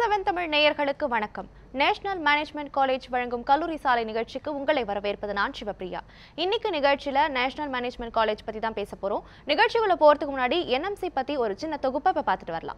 Seven Tamil நேயர்களுக்கு வணக்கம் national management college வழங்கும் கல்லூரி சாலை நிகழ்ச்சிக்கு உங்களை வரவேற்பது நான் சிவப்பிரியா இன்னைக்கு நிகழ்ச்சியில நேஷனல் மேனேஜ்மெண்ட் காலேஜ் பத்தி தான் பேச போறோம் நிகழ்ச்சிக்குள்ள போறதுக்கு முன்னாடி என்எம்சி பத்தி ஒரு சின்ன தொகுப்பை இப்ப பார்த்துட்டு வரலாம்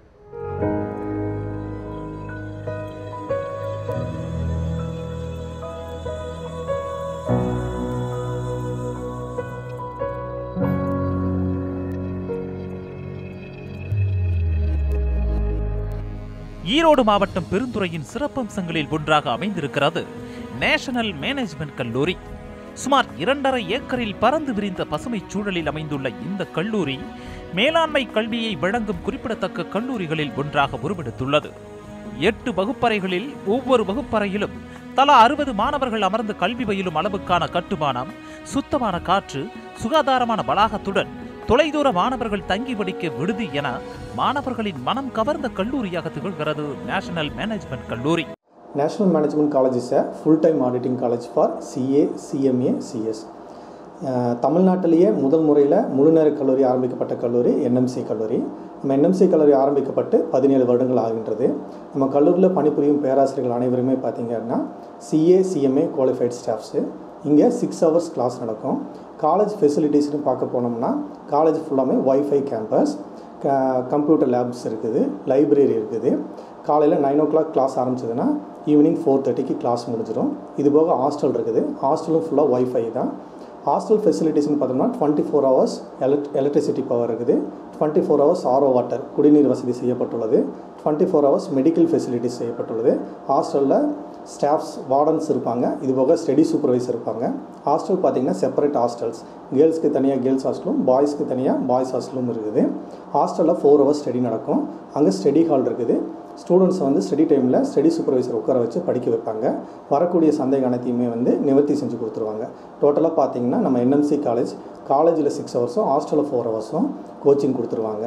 ஈரோடு மாவட்டம் பெருந்துறையின் சிறப்பம்சங்களில் ஒன்றாக அமைந்திருக்கிறது நேஷனல் மேனேஜ்மெண்ட் கல்லூரி சுமார் இரண்டரை ஏக்கரில் பறந்து விரிந்த பசுமைச் சூழலில் அமைந்துள்ள இந்த கல்லூரி மேலாண்மை கல்வியை வழங்கும் குறிப்பிடத்தக்க கல்லூரிகளில் ஒன்றாக உருவெடுத்துள்ளது எட்டு வகுப்பறைகளில் ஒவ்வொரு வகுப்பறையிலும் தலா அறுபது மாணவர்கள் அமர்ந்து கல்வி பயிலும் அளவுக்கான கட்டுமானம் சுத்தமான காற்று சுகாதாரமான வளாகத்துடன் தொலைதூர மாணவர்கள் தங்கி படிக்க விடுதி என மாணவர்களின் மனம் கவர்ந்த கல்லூரியாக திகழ்கிறது நேஷனல் மேனேஜ்மெண்ட் கல்லூரி National Management College is a full-time auditing college for CA, CMA, CS. அஹ் தமிழ்நாட்டிலேயே முதல் முறையில் முழுநேர கல்லூரி ஆரம்பிக்கப்பட்ட கல்லூரி என்எம்சி கல்லூரி நம்ம என்எம்சி கல்லூரி ஆரம்பிக்கப்பட்டு பதினேழு வருடங்கள் ஆகின்றது நம்ம கல்லூரியில் பணிபுரியும் பேராசிரியர்கள் அனைவருமே பார்த்தீங்கன்னா சிஏ சிஎம்ஏ குவாலிஃபைட் ஸ்டாஃப்ஸு இங்கே சிக்ஸ் ஹவர்ஸ் கிளாஸ் நடக்கும் காலேஜ் ஃபெசிலிட்டிஸ்னு பார்க்க போனோம்னா காலேஜ் ஃபுல்லாமே ஒய்ஃபை கேம்பஸ் கம்ப்யூட்டர் லேப்ஸ் இருக்குது லைப்ரரி இருக்குது காலையில் நைன் ஓ கிளாக் கிளாஸ் ஆரம்பிச்சதுன்னா ஈவினிங் ஃபோர் தேர்ட்டிக்கு கிளாஸ் முடிஞ்சிடும் இது போக ஹாஸ்டல் இருக்குது ஹாஸ்டலும் ஃபுல்லாக ஒய்ஃபை தான் ஹாஸ்டல் ஃபெசிலிட்டிஸ்னு பார்த்தோம்னா டுவெண்ட்டி ஃபோர் ஹவர்ஸ் எலக்ட் எலக்ட்ரிசிட்டி பவர் இருக்குது twenty four hours RO water குடிநீர் வசதி செய்யப்பட்டுள்ளது twenty four hours medical facilities செய்யப்பட்டுள்ளது ஹாஸ்டலில் ஸ்டாஃப்ஸ் வார்டன்ஸ் இருப்பாங்க இது போக ஸ்டடி சூப்பர்வைசர் இருப்பாங்க ஹாஸ்டல் பார்த்தீங்கன்னா செப்பரேட் ஹாஸ்டல்ஸ் கேர்ள்ஸ்க்கு தனியாக கேர்ள்ஸ் ஹாஸ்டலும் பாய்ஸ்க்கு தனியாக பாய்ஸ் ஹாஸ்டலும் இருக்குது ஹாஸ்டலில் ஃபோர் ஹவர்ஸ் ஸ்டடி நடக்கும் அங்கே ஸ்டடி ஹால் இருக்குது ஸ்டூடெண்ட்ஸை வந்து ஸ்டடி டைமில் ஸ்டடி சூப்பர்வைசர் உட்கார வச்சு படிக்க வைப்பாங்க வரக்கூடிய சந்தேகம் அனைத்தையுமே வந்து நிவர்த்தி செஞ்சு கொடுத்துருவாங்க டோட்டலாக பார்த்தீங்கன்னா நம்ம என்எம்சி காலேஜ் காலேஜில் சிக்ஸ் ஹவர்ஸும் ஹாஸ்டலில் ஃபோர் ஹவர்ஸும் கோச்சிங் கொடுத்துருவாங்க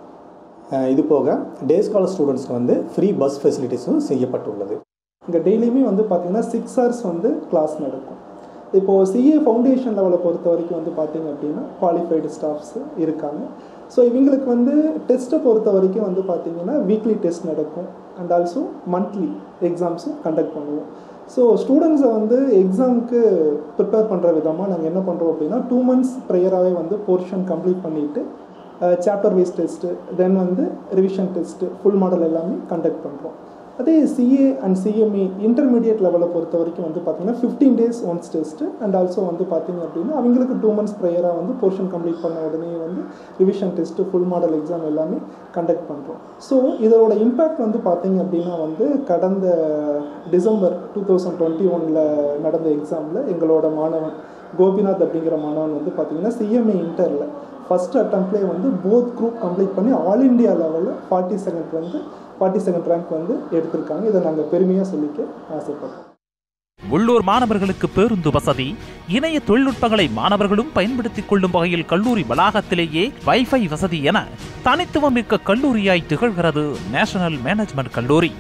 அஹ் இது போக டே ஸ்காலர் ஸ்டூடெண்ட்ஸ்க்கு வந்து ஃப்ரீ பஸ் ஃபெசிலிட்டிஸும் செய்யப்பட்டுள்ளது இங்கே டெய்லியுமே வந்து பார்த்தீங்கன்னா சிக்ஸ் ஹவர்ஸ் வந்து கிளாஸ் நடக்கும் இப்போது சிஏ ஃபவுண்டேஷன் லெவலை பொறுத்த வரைக்கும் வந்து பார்த்தீங்க அப்படின்னா குவாலிஃபைடு ஸ்டாஃப்ஸ் இருக்காங்க ஸோ இவங்களுக்கு வந்து டெஸ்ட்டை பொறுத்த வரைக்கும் வந்து பார்த்தீங்கன்னா வீக்லி டெஸ்ட் நடக்கும் அண்ட் ஆல்சோ மந்த்லி எக்ஸாம்ஸும் கண்டக்ட் பண்ணுவோம் ஸோ ஸ்டூடெண்ட்ஸை வந்து எக்ஸாமுக்கு ப்ரிப்பேர் பண்ணுற விதமாக நாங்கள் என்ன பண்ணுறோம் அப்படின்னா டூ மந்த்ஸ் ப்ரேயராகவே வந்து போர்ஷன் கம்ப்ளீட் பண்ணிவிட்டு சாப்டர் வைஸ் டெஸ்ட்டு தென் வந்து ரிவிஷன் டெஸ்ட்டு ஃபுல் மாடல் எல்லாமே கண்டக்ட் பண்ணுறோம் அதே சிஏ அண்ட் சிஎம்இ இன்டர்மீடியட் லெவலை பொறுத்த வரைக்கும் வந்து பார்த்தீங்கன்னா fifteen days once test and also வந்து பார்த்தீங்க அப்படின்னா அவங்களுக்கு டூ மந்த்ஸ் ப்ரேயராக வந்து போர்ஷன் கம்ப்ளீட் பண்ண உடனே வந்து revision test full model exam எல்லாமே கண்டக்ட் பண்ணுறோம் ஸோ இதோட இம்பேக்ட் வந்து பார்த்தீங்க அப்படின்னா வந்து கடந்த டிசம்பர் டூ தௌசண்ட் டுவெண்ட்டி ஒனில் நடந்த எக்ஸாமில் எங்களோட மாணவன் கோபிநாத் அப்படிங்கிற மாணவன் வந்து பார்த்தீங்கன்னா சிஎம்ஏ இன்டரில் ஃபஸ்ட் அட்டம்ப்ட்லேயே வந்து போத் குரூப் கம்ப்ளீட் பண்ணி ஆல் இண்டியா லெவலில் ஃபார்ட்டி செகண்ட் வந்து ஃபார்ட்டி செகண்ட் ரேங்க் வந்து எடுத்திருக்காங்க இதை நாங்கள் பெருமையாக சொல்லிக்க ஆசைப்படுறோம் உள்ளூர் மாணவர்களுக்கு பேருந்து வசதி இணைய தொழில்நுட்பங்களை மாணவர்களும் பயன்படுத்திக் கொள்ளும் வகையில் கல்லூரி வளாகத்திலேயே வைஃபை வசதி என தனித்துவம் மிக்க கல்லூரியாய் திகழ்கிறது நேஷனல் மேனேஜ்மெண்ட் கல்லூரி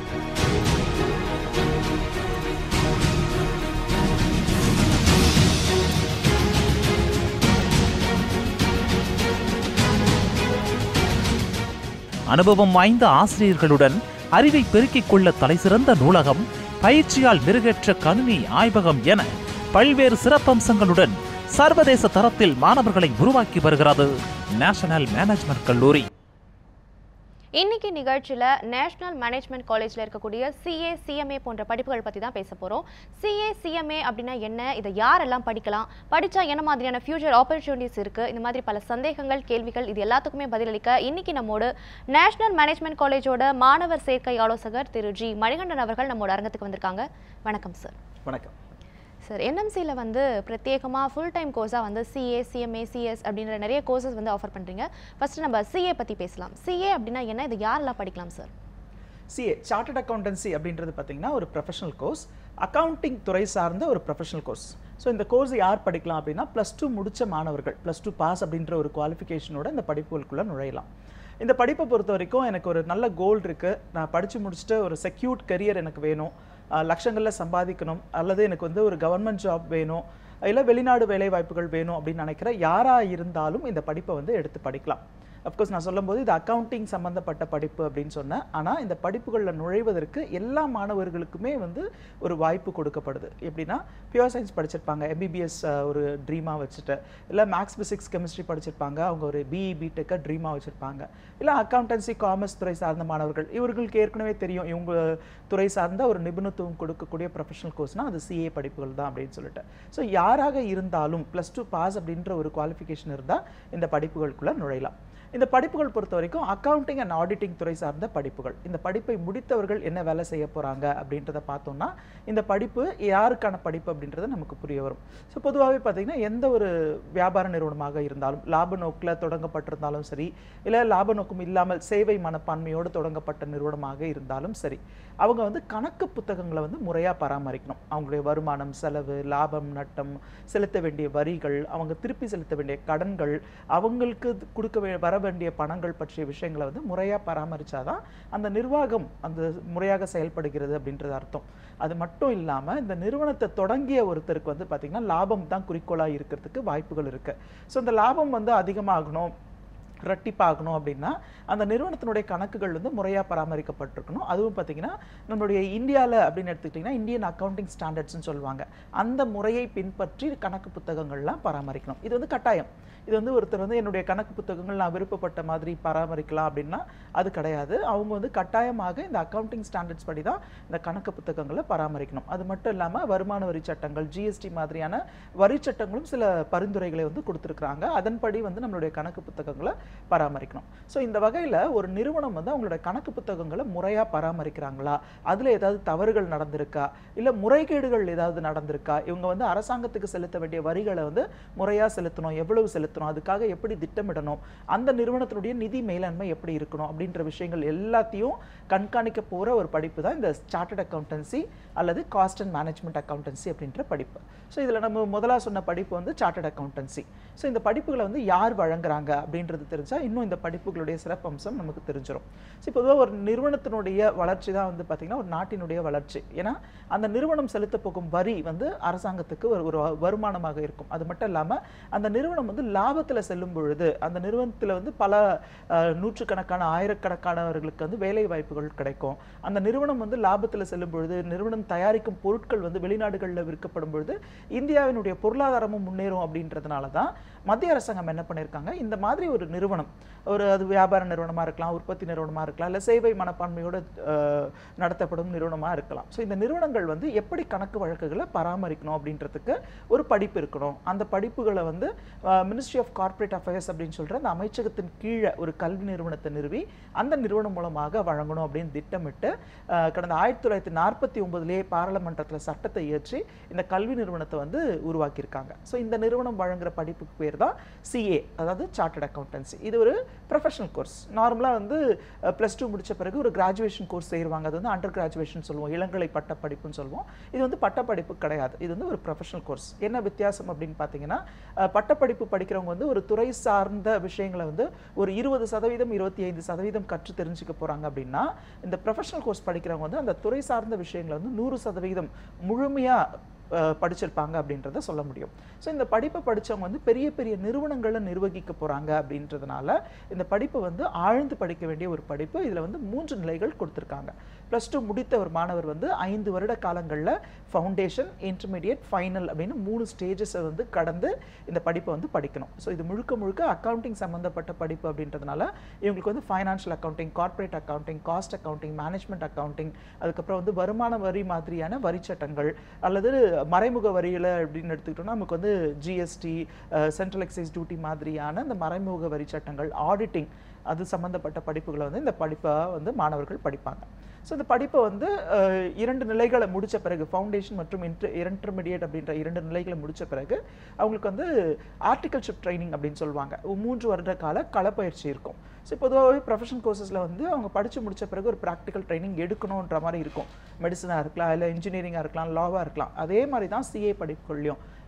அனுபவம் வாய்ந்த ஆசிரியர்களுடன் அறிவை பெருக்கிக் கொள்ள தலைசிறந்த நூலகம் பயிற்சியால் மெருகேற்ற கணினி ஆய்வகம் என பல்வேறு சிறப்பம்சங்களுடன் சர்வதேச தரத்தில் மாணவர்களை உருவாக்கி வருகிறது நேஷனல் மேனேஜ்மெண்ட் கல்லூரி இன்னைக்கு நிகழ்ச்சியில நேஷனல் மேனேஜ்மெண்ட் காலேஜ்ல இருக்கக்கூடிய சிஏ சிஎம்ஏ போன்ற படிப்புகள் பத்தி தான் பேச போறோம் சிஏ சிஎம்ஏ அப்படின்னா என்ன இதை யாரெல்லாம் படிக்கலாம் படிச்சா என்ன மாதிரியான ஃபியூச்சர் ஆப்பர்ச்சுனிட்டிஸ் இருக்கு இந்த மாதிரி பல சந்தேகங்கள் கேள்விகள் இது எல்லாத்துக்குமே பதிலளிக்க இன்னைக்கு நம்மோடு நேஷனல் மேனேஜ்மெண்ட் காலேஜோட மாணவர் சேர்க்கை ஆலோசகர் திரு ஜி மணிகண்டன் அவர்கள் நம்மோட அரங்கத்துக்கு வந்திருக்காங்க வணக்கம் சார் வணக்கம் சார் என்எம்சியில் வந்து பிரத்யேகமாக ஃபுல் டைம் கோர்ஸாக வந்து சிஏ சிஎம்ஏ சிஎஸ் அப்படின்ற நிறைய கோர்சஸ் வந்து ஆஃபர் பண்ணுறீங்க ஃபர்ஸ்ட் நம்ம சிஏ பற்றி பேசலாம் சிஏ அப்படின்னா என்ன இது யாரெல்லாம் படிக்கலாம் சார் சிஏ சார்ட்டர்ட் அக்கௌண்டன்சி அப்படின்றது பார்த்தீங்கன்னா ஒரு ப்ரொஃபஷனல் கோர்ஸ் அக்கவுண்டிங் துறை சார்ந்த ஒரு ப்ரொஃபஷனல் கோர்ஸ் ஸோ இந்த கோர்ஸ் யார் படிக்கலாம் அப்படின்னா ப்ளஸ் டூ முடிச்ச மாணவர்கள் ப்ளஸ் டூ பாஸ் அப்படின்ற ஒரு குவாலிஃபிகேஷனோட இந்த படிப்புகளுக்குள்ளே நுழையலாம் இந்த படிப்பை பொறுத்த வரைக்கும் எனக்கு ஒரு நல்ல கோல் இருக்குது நான் படித்து முடிச்சுட்டு ஒரு செக்யூர்ட் கரியர் எனக்கு வேணும் அஹ் லட்சங்களில் சம்பாதிக்கணும் அல்லது எனக்கு வந்து ஒரு கவர்மெண்ட் ஜாப் வேணும் இல்லை வெளிநாடு வேலை வாய்ப்புகள் வேணும் அப்படின்னு நினைக்கிற யாராக இருந்தாலும் இந்த படிப்பை வந்து எடுத்து படிக்கலாம் அஃப்கோர்ஸ் நான் சொல்லும்போது இது அக்கவுண்டிங் சம்மந்தப்பட்ட படிப்பு அப்படின்னு சொன்னேன் ஆனால் இந்த படிப்புகளில் நுழைவதற்கு எல்லா மாணவர்களுக்குமே வந்து ஒரு வாய்ப்பு கொடுக்கப்படுது எப்படின்னா பியூர் சயின்ஸ் படிச்சிருப்பாங்க எம்பிபிஎஸ் ஒரு ட்ரீமாக வச்சுட்டு இல்லை மேக்ஸ் பிசிக்ஸ் கெமிஸ்ட்ரி படிச்சிருப்பாங்க அவங்க ஒரு பிஇ பிடெக்கை ட்ரீமாக வச்சுருப்பாங்க இல்லை அக்கௌண்டன்சி காமர்ஸ் துறை சார்ந்த மாணவர்கள் இவர்களுக்கு ஏற்கனவே தெரியும் இவங்க துறை சார்ந்த ஒரு நிபுணத்துவம் கொடுக்கக்கூடிய ப்ரொஃபஷனல் கோர்ஸ்னால் அது சிஏ படிப்புகள் தான் அப்படின்னு சொல்லிட்டு ஸோ யாராக இருந்தாலும் ப்ளஸ் டூ பாஸ் அப்படின்ற ஒரு குவாலிஃபிகேஷன் இருந்தால் இந்த படிப்புகளுக்குள்ளே நுழையலாம் இந்த படிப்புகள் பொறுத்த வரைக்கும் அக்கவுண்டிங் அண்ட் ஆடிட்டிங் துறை சார்ந்த படிப்புகள் இந்த படிப்பை முடித்தவர்கள் என்ன வேலை செய்ய போகிறாங்க அப்படின்றத பார்த்தோம்னா இந்த படிப்பு யாருக்கான படிப்பு அப்படின்றது நமக்கு புரிய வரும் ஸோ பொதுவாகவே பார்த்தீங்கன்னா எந்த ஒரு வியாபார நிறுவனமாக இருந்தாலும் லாப நோக்கில் தொடங்கப்பட்டிருந்தாலும் சரி இல்லை லாப நோக்கம் இல்லாமல் சேவை மனப்பான்மையோடு தொடங்கப்பட்ட நிறுவனமாக இருந்தாலும் சரி அவங்க வந்து கணக்கு புத்தகங்களை வந்து முறையாக பராமரிக்கணும் அவங்களுடைய வருமானம் செலவு லாபம் நட்டம் செலுத்த வேண்டிய வரிகள் அவங்க திருப்பி செலுத்த வேண்டிய கடன்கள் அவங்களுக்கு கொடுக்க வே- வர வேண்டிய பணங்கள் பற்றிய விஷயங்களை வந்து முறையாக பராமரிச்சாதான் அந்த நிர்வாகம் அந்த முறையாக செயல்படுகிறது அப்படின்றது அர்த்தம் அது மட்டும் இல்லாமல் இந்த நிறுவனத்தை தொடங்கிய ஒருத்தருக்கு வந்து பார்த்திங்கன்னா லாபம் தான் குறிக்கோளாக இருக்கிறதுக்கு வாய்ப்புகள் இருக்குது ஸோ இந்த லாபம் வந்து அதிகமாகணும் இரட்டிப்பாகணும் அப்படின்னா அந்த நிறுவனத்தினுடைய கணக்குகள் வந்து முறையாக பராமரிக்கப்பட்டிருக்கணும் அதுவும் பார்த்தீங்கன்னா நம்மளுடைய இந்தியாவில் அப்படின்னு எடுத்துக்கிட்டிங்கன்னா இந்தியன் அக்கவுண்டிங் ஸ்டாண்டர்ட்ஸ்னு சொல்லுவாங்க அந்த முறையை பின்பற்றி கணக்கு புத்தகங்கள்லாம் பராமரிக்கணும் இது வந்து கட்டாயம் இது வந்து ஒருத்தர் வந்து என்னுடைய கணக்கு புத்தகங்கள் நான் விருப்பப்பட்ட மாதிரி பராமரிக்கலாம் அப்படின்னா அது கிடையாது அவங்க வந்து கட்டாயமாக இந்த அக்கவுண்டிங் ஸ்டாண்டர்ட்ஸ் படி தான் இந்த கணக்கு புத்தகங்களை பராமரிக்கணும் அது மட்டும் இல்லாமல் வருமான வரி சட்டங்கள் ஜிஎஸ்டி மாதிரியான வரி சட்டங்களும் சில பரிந்துரைகளை வந்து கொடுத்துருக்குறாங்க அதன்படி வந்து நம்மளுடைய கணக்கு புத்தகங்களை பராமரிக்கணும் ஸோ இந்த வகையில் ஒரு நிறுவனம் வந்து அவங்களோட கணக்கு புத்தகங்களை முறையாக பராமரிக்கிறாங்களா அதில் ஏதாவது தவறுகள் நடந்திருக்கா இல்லை முறைகேடுகள் ஏதாவது நடந்திருக்கா இவங்க வந்து அரசாங்கத்துக்கு செலுத்த வேண்டிய வரிகளை வந்து முறையாக செலுத்தணும் எவ்வளவு செலுத்தணும் அதுக்காக எப்படி திட்டமிடணும் அந்த நிறுவனத்தினுடைய நிதி மேலாண்மை எப்படி இருக்கணும் அப்படின்ற விஷயங்கள் எல்லாத்தையும் கண்காணிக்க போகிற ஒரு படிப்பு தான் இந்த சார்ட்டர்ட் அக்கௌண்டன்சி அல்லது காஸ்ட் அண்ட் மேனேஜ்மெண்ட் அக்கௌண்டன்சி அப்படின்ற படிப்பு ஸோ இதில் நம்ம முதலாக சொன்ன படிப்பு வந்து சார்ட்டர்ட் அக்கௌண்டன்சி ஸோ இந்த படிப்புகளை வந்து யார் வழங்குறாங்க அப்படின்றது தெரிஞ்சால் இன்னும் இந்த படிப்புகளுடைய சிறப்பம்சம் நமக்கு தெரிஞ்சிடும் ஸோ பொதுவாக ஒரு நிறுவனத்தினுடைய வளர்ச்சி தான் வந்து பார்த்திங்கன்னா ஒரு நாட்டினுடைய வளர்ச்சி ஏன்னா அந்த நிறுவனம் செலுத்த போகும் வரி வந்து அரசாங்கத்துக்கு ஒரு ஒரு வருமானமாக இருக்கும் அது மட்டும் இல்லாமல் அந்த நிறுவனம் வந்து லாபத்தில் செல்லும் பொழுது அந்த நிறுவனத்தில் வந்து பல அஹ், நூற்றுக்கணக்கான ஆயிரக்கணக்கானவர்களுக்கு வந்து வேலை வாய்ப்புகள் கிடைக்கும் அந்த நிறுவனம் வந்து லாபத்தில் செல்லும் பொழுது நிறுவனம் தயாரிக்கும் பொருட்கள் வந்து வெளிநாடுகளில் விற்கப்படும் பொழுது இந்தியாவினுடைய பொருளாதாரமும் முன்னேறும் அப்படின்றதுனால தான் மத்திய அரசாங்கம் என்ன பண்ணியிருக்காங்க இந்த மாதிரி ஒரு நிறுவனம் ஒரு அது வியாபார நிறுவனமாக இருக்கலாம் உற்பத்தி நிறுவனமாக இருக்கலாம் இல்லை சேவை மனப்பான்மையோடு அஹ், நடத்தப்படும் நிறுவனமாக இருக்கலாம் ஸோ இந்த நிறுவனங்கள் வந்து எப்படி கணக்கு வழக்குகளை பராமரிக்கணும் அப்படின்றதுக்கு ஒரு படிப்பு இருக்கணும் அந்த படிப்புகளை வந்து மினிஸ்ட்ரி ஆஃப் கார்ப்பரேட் அஃபேர்ஸ் அப்படின்னு சொல்கிற அந்த அமைச்சகத்தின் கீழே ஒரு கல்வி நிறுவனத்தை நிறுவி அந்த நிறுவனம் மூலமாக வழங்கணும் அப்படின்னு திட்டமிட்டு அஹ், கடந்த ஆயிரத்தி தொள்ளாயிரத்தி நாற்பத்தி ஒன்பதுலேயே பாராளுமன்றத்தில் சட்டத்தை இயற்றி இந்த கல்வி நிறுவனத்தை வந்து உருவாக்கியிருக்காங்க ஸோ இந்த நிறுவனம் வழங்குற படிப்புக்கு பேர் தான் சிஏ அதாவது சார்ட்டர்ட் அக்கௌண்டன்சி இது ஒரு ப்ரொஃபஷனல் கோர்ஸ் நார்மலாக வந்து ப்ளஸ் டூ முடிச்ச பிறகு ஒரு கிராஜுவேஷன் கோர்ஸ் செய்வாங்க அது வந்து அண்டர் கிராஜுவேஷன் சொல்லுவோம் இளங்கலை பட்ட படிப்புன்னு சொல்லுவோம் இது வந்து பட்டப்படிப்பு கிடையாது இது வந்து ஒரு ப்ரொஃபஷனல் கோர்ஸ் என்ன வித்தியாசம் அப்படின்னு பார்த்தீங்கன்னா அஹ், பட்டப்படிப்பு படிக்கிறவங்க வந்து ஒரு துறை சார்ந்த விஷயங்களை வந்து ஒரு இருபது சதவீதம் இருபத்தி ஐந்து சதவீதம் கற்று தெரிஞ்சுக்க போகிறாங்க அப்படின்னா இந்த ப்ரொஃபஷனல் கோர்ஸ் படிக்கிறவங்க வந்து அந்த துறை சார்ந்த விஷயங்களை வந்து நூறு சதவீதம் முழுமையாக அஹ், படிச்சிருப்பாங்க அப்படின்றத சொல்ல முடியும் ஸோ இந்த படிப்பை படிச்சவங்க வந்து பெரிய பெரிய நிறுவனங்களை நிர்வகிக்க போகிறாங்க அப்படின்றதுனால இந்த படிப்பு வந்து ஆழ்ந்து படிக்க வேண்டிய ஒரு படிப்பு இதில் வந்து மூன்று நிலைகள் கொடுத்துருக்காங்க ப்ளஸ் டூ முடித்த ஒரு மாணவர் வந்து ஐந்து வருட காலங்களில் ஃபவுண்டேஷன் இன்டர்மீடியட் ஃபைனல் அப்படின்னு மூணு ஸ்டேஜஸை வந்து கடந்து இந்த படிப்பை வந்து படிக்கணும் ஸோ இது முழுக்க முழுக்க அக்கவுண்டிங் சம்மந்தப்பட்ட படிப்பு அப்படின்றதுனால இவங்களுக்கு வந்து financial accounting corporate accounting cost accounting management accounting அதுக்கப்புறம் வந்து வருமான வரி மாதிரியான வரி சட்டங்கள் அல்லது மறைமுக வரிகளை அப்படின்னு எடுத்துக்கிட்டோம்னா நமக்கு வந்து ஜிஎஸ்டி சென்ட்ரல் எக்ஸைஸ் டியூட்டி மாதிரியான இந்த மறைமுக வரி சட்டங்கள் ஆடிட்டிங் அது சம்மந்தப்பட்ட படிப்புகளை வந்து இந்த படிப்பை வந்து மாணவர்கள் படிப்பாங்க ஸோ இந்த படிப்பை வந்து அஹ், இரண்டு நிலைகளை முடிச்ச பிறகு ஃபவுண்டேஷன் மற்றும் இன்டர் இன்டர்மீடியட் அப்படின்ற இரண்டு நிலைகளை முடிச்ச பிறகு அவங்களுக்கு வந்து ஆர்டிகல்ஷிப் ட்ரைனிங் அப்படின்னு சொல்லுவாங்க ஒரு மூன்று வருட கால களப்பயிற்சி இருக்கும் ஸோ பொதுவாகவே ப்ரொஃபஷனல் கோர்சஸில் வந்து அவங்க படித்து முடிச்ச பிறகு ஒரு ப்ராக்டிக்கல் ட்ரைனிங் எடுக்கணுன்ற மாதிரி இருக்கும் மெடிசனாக இருக்கலாம் இல்லை இன்ஜினியரிங்காக இருக்கலாம் லாவாக இருக்கலாம் அதே மாதிரி தான் சிஏ படிப்புகள்லையும்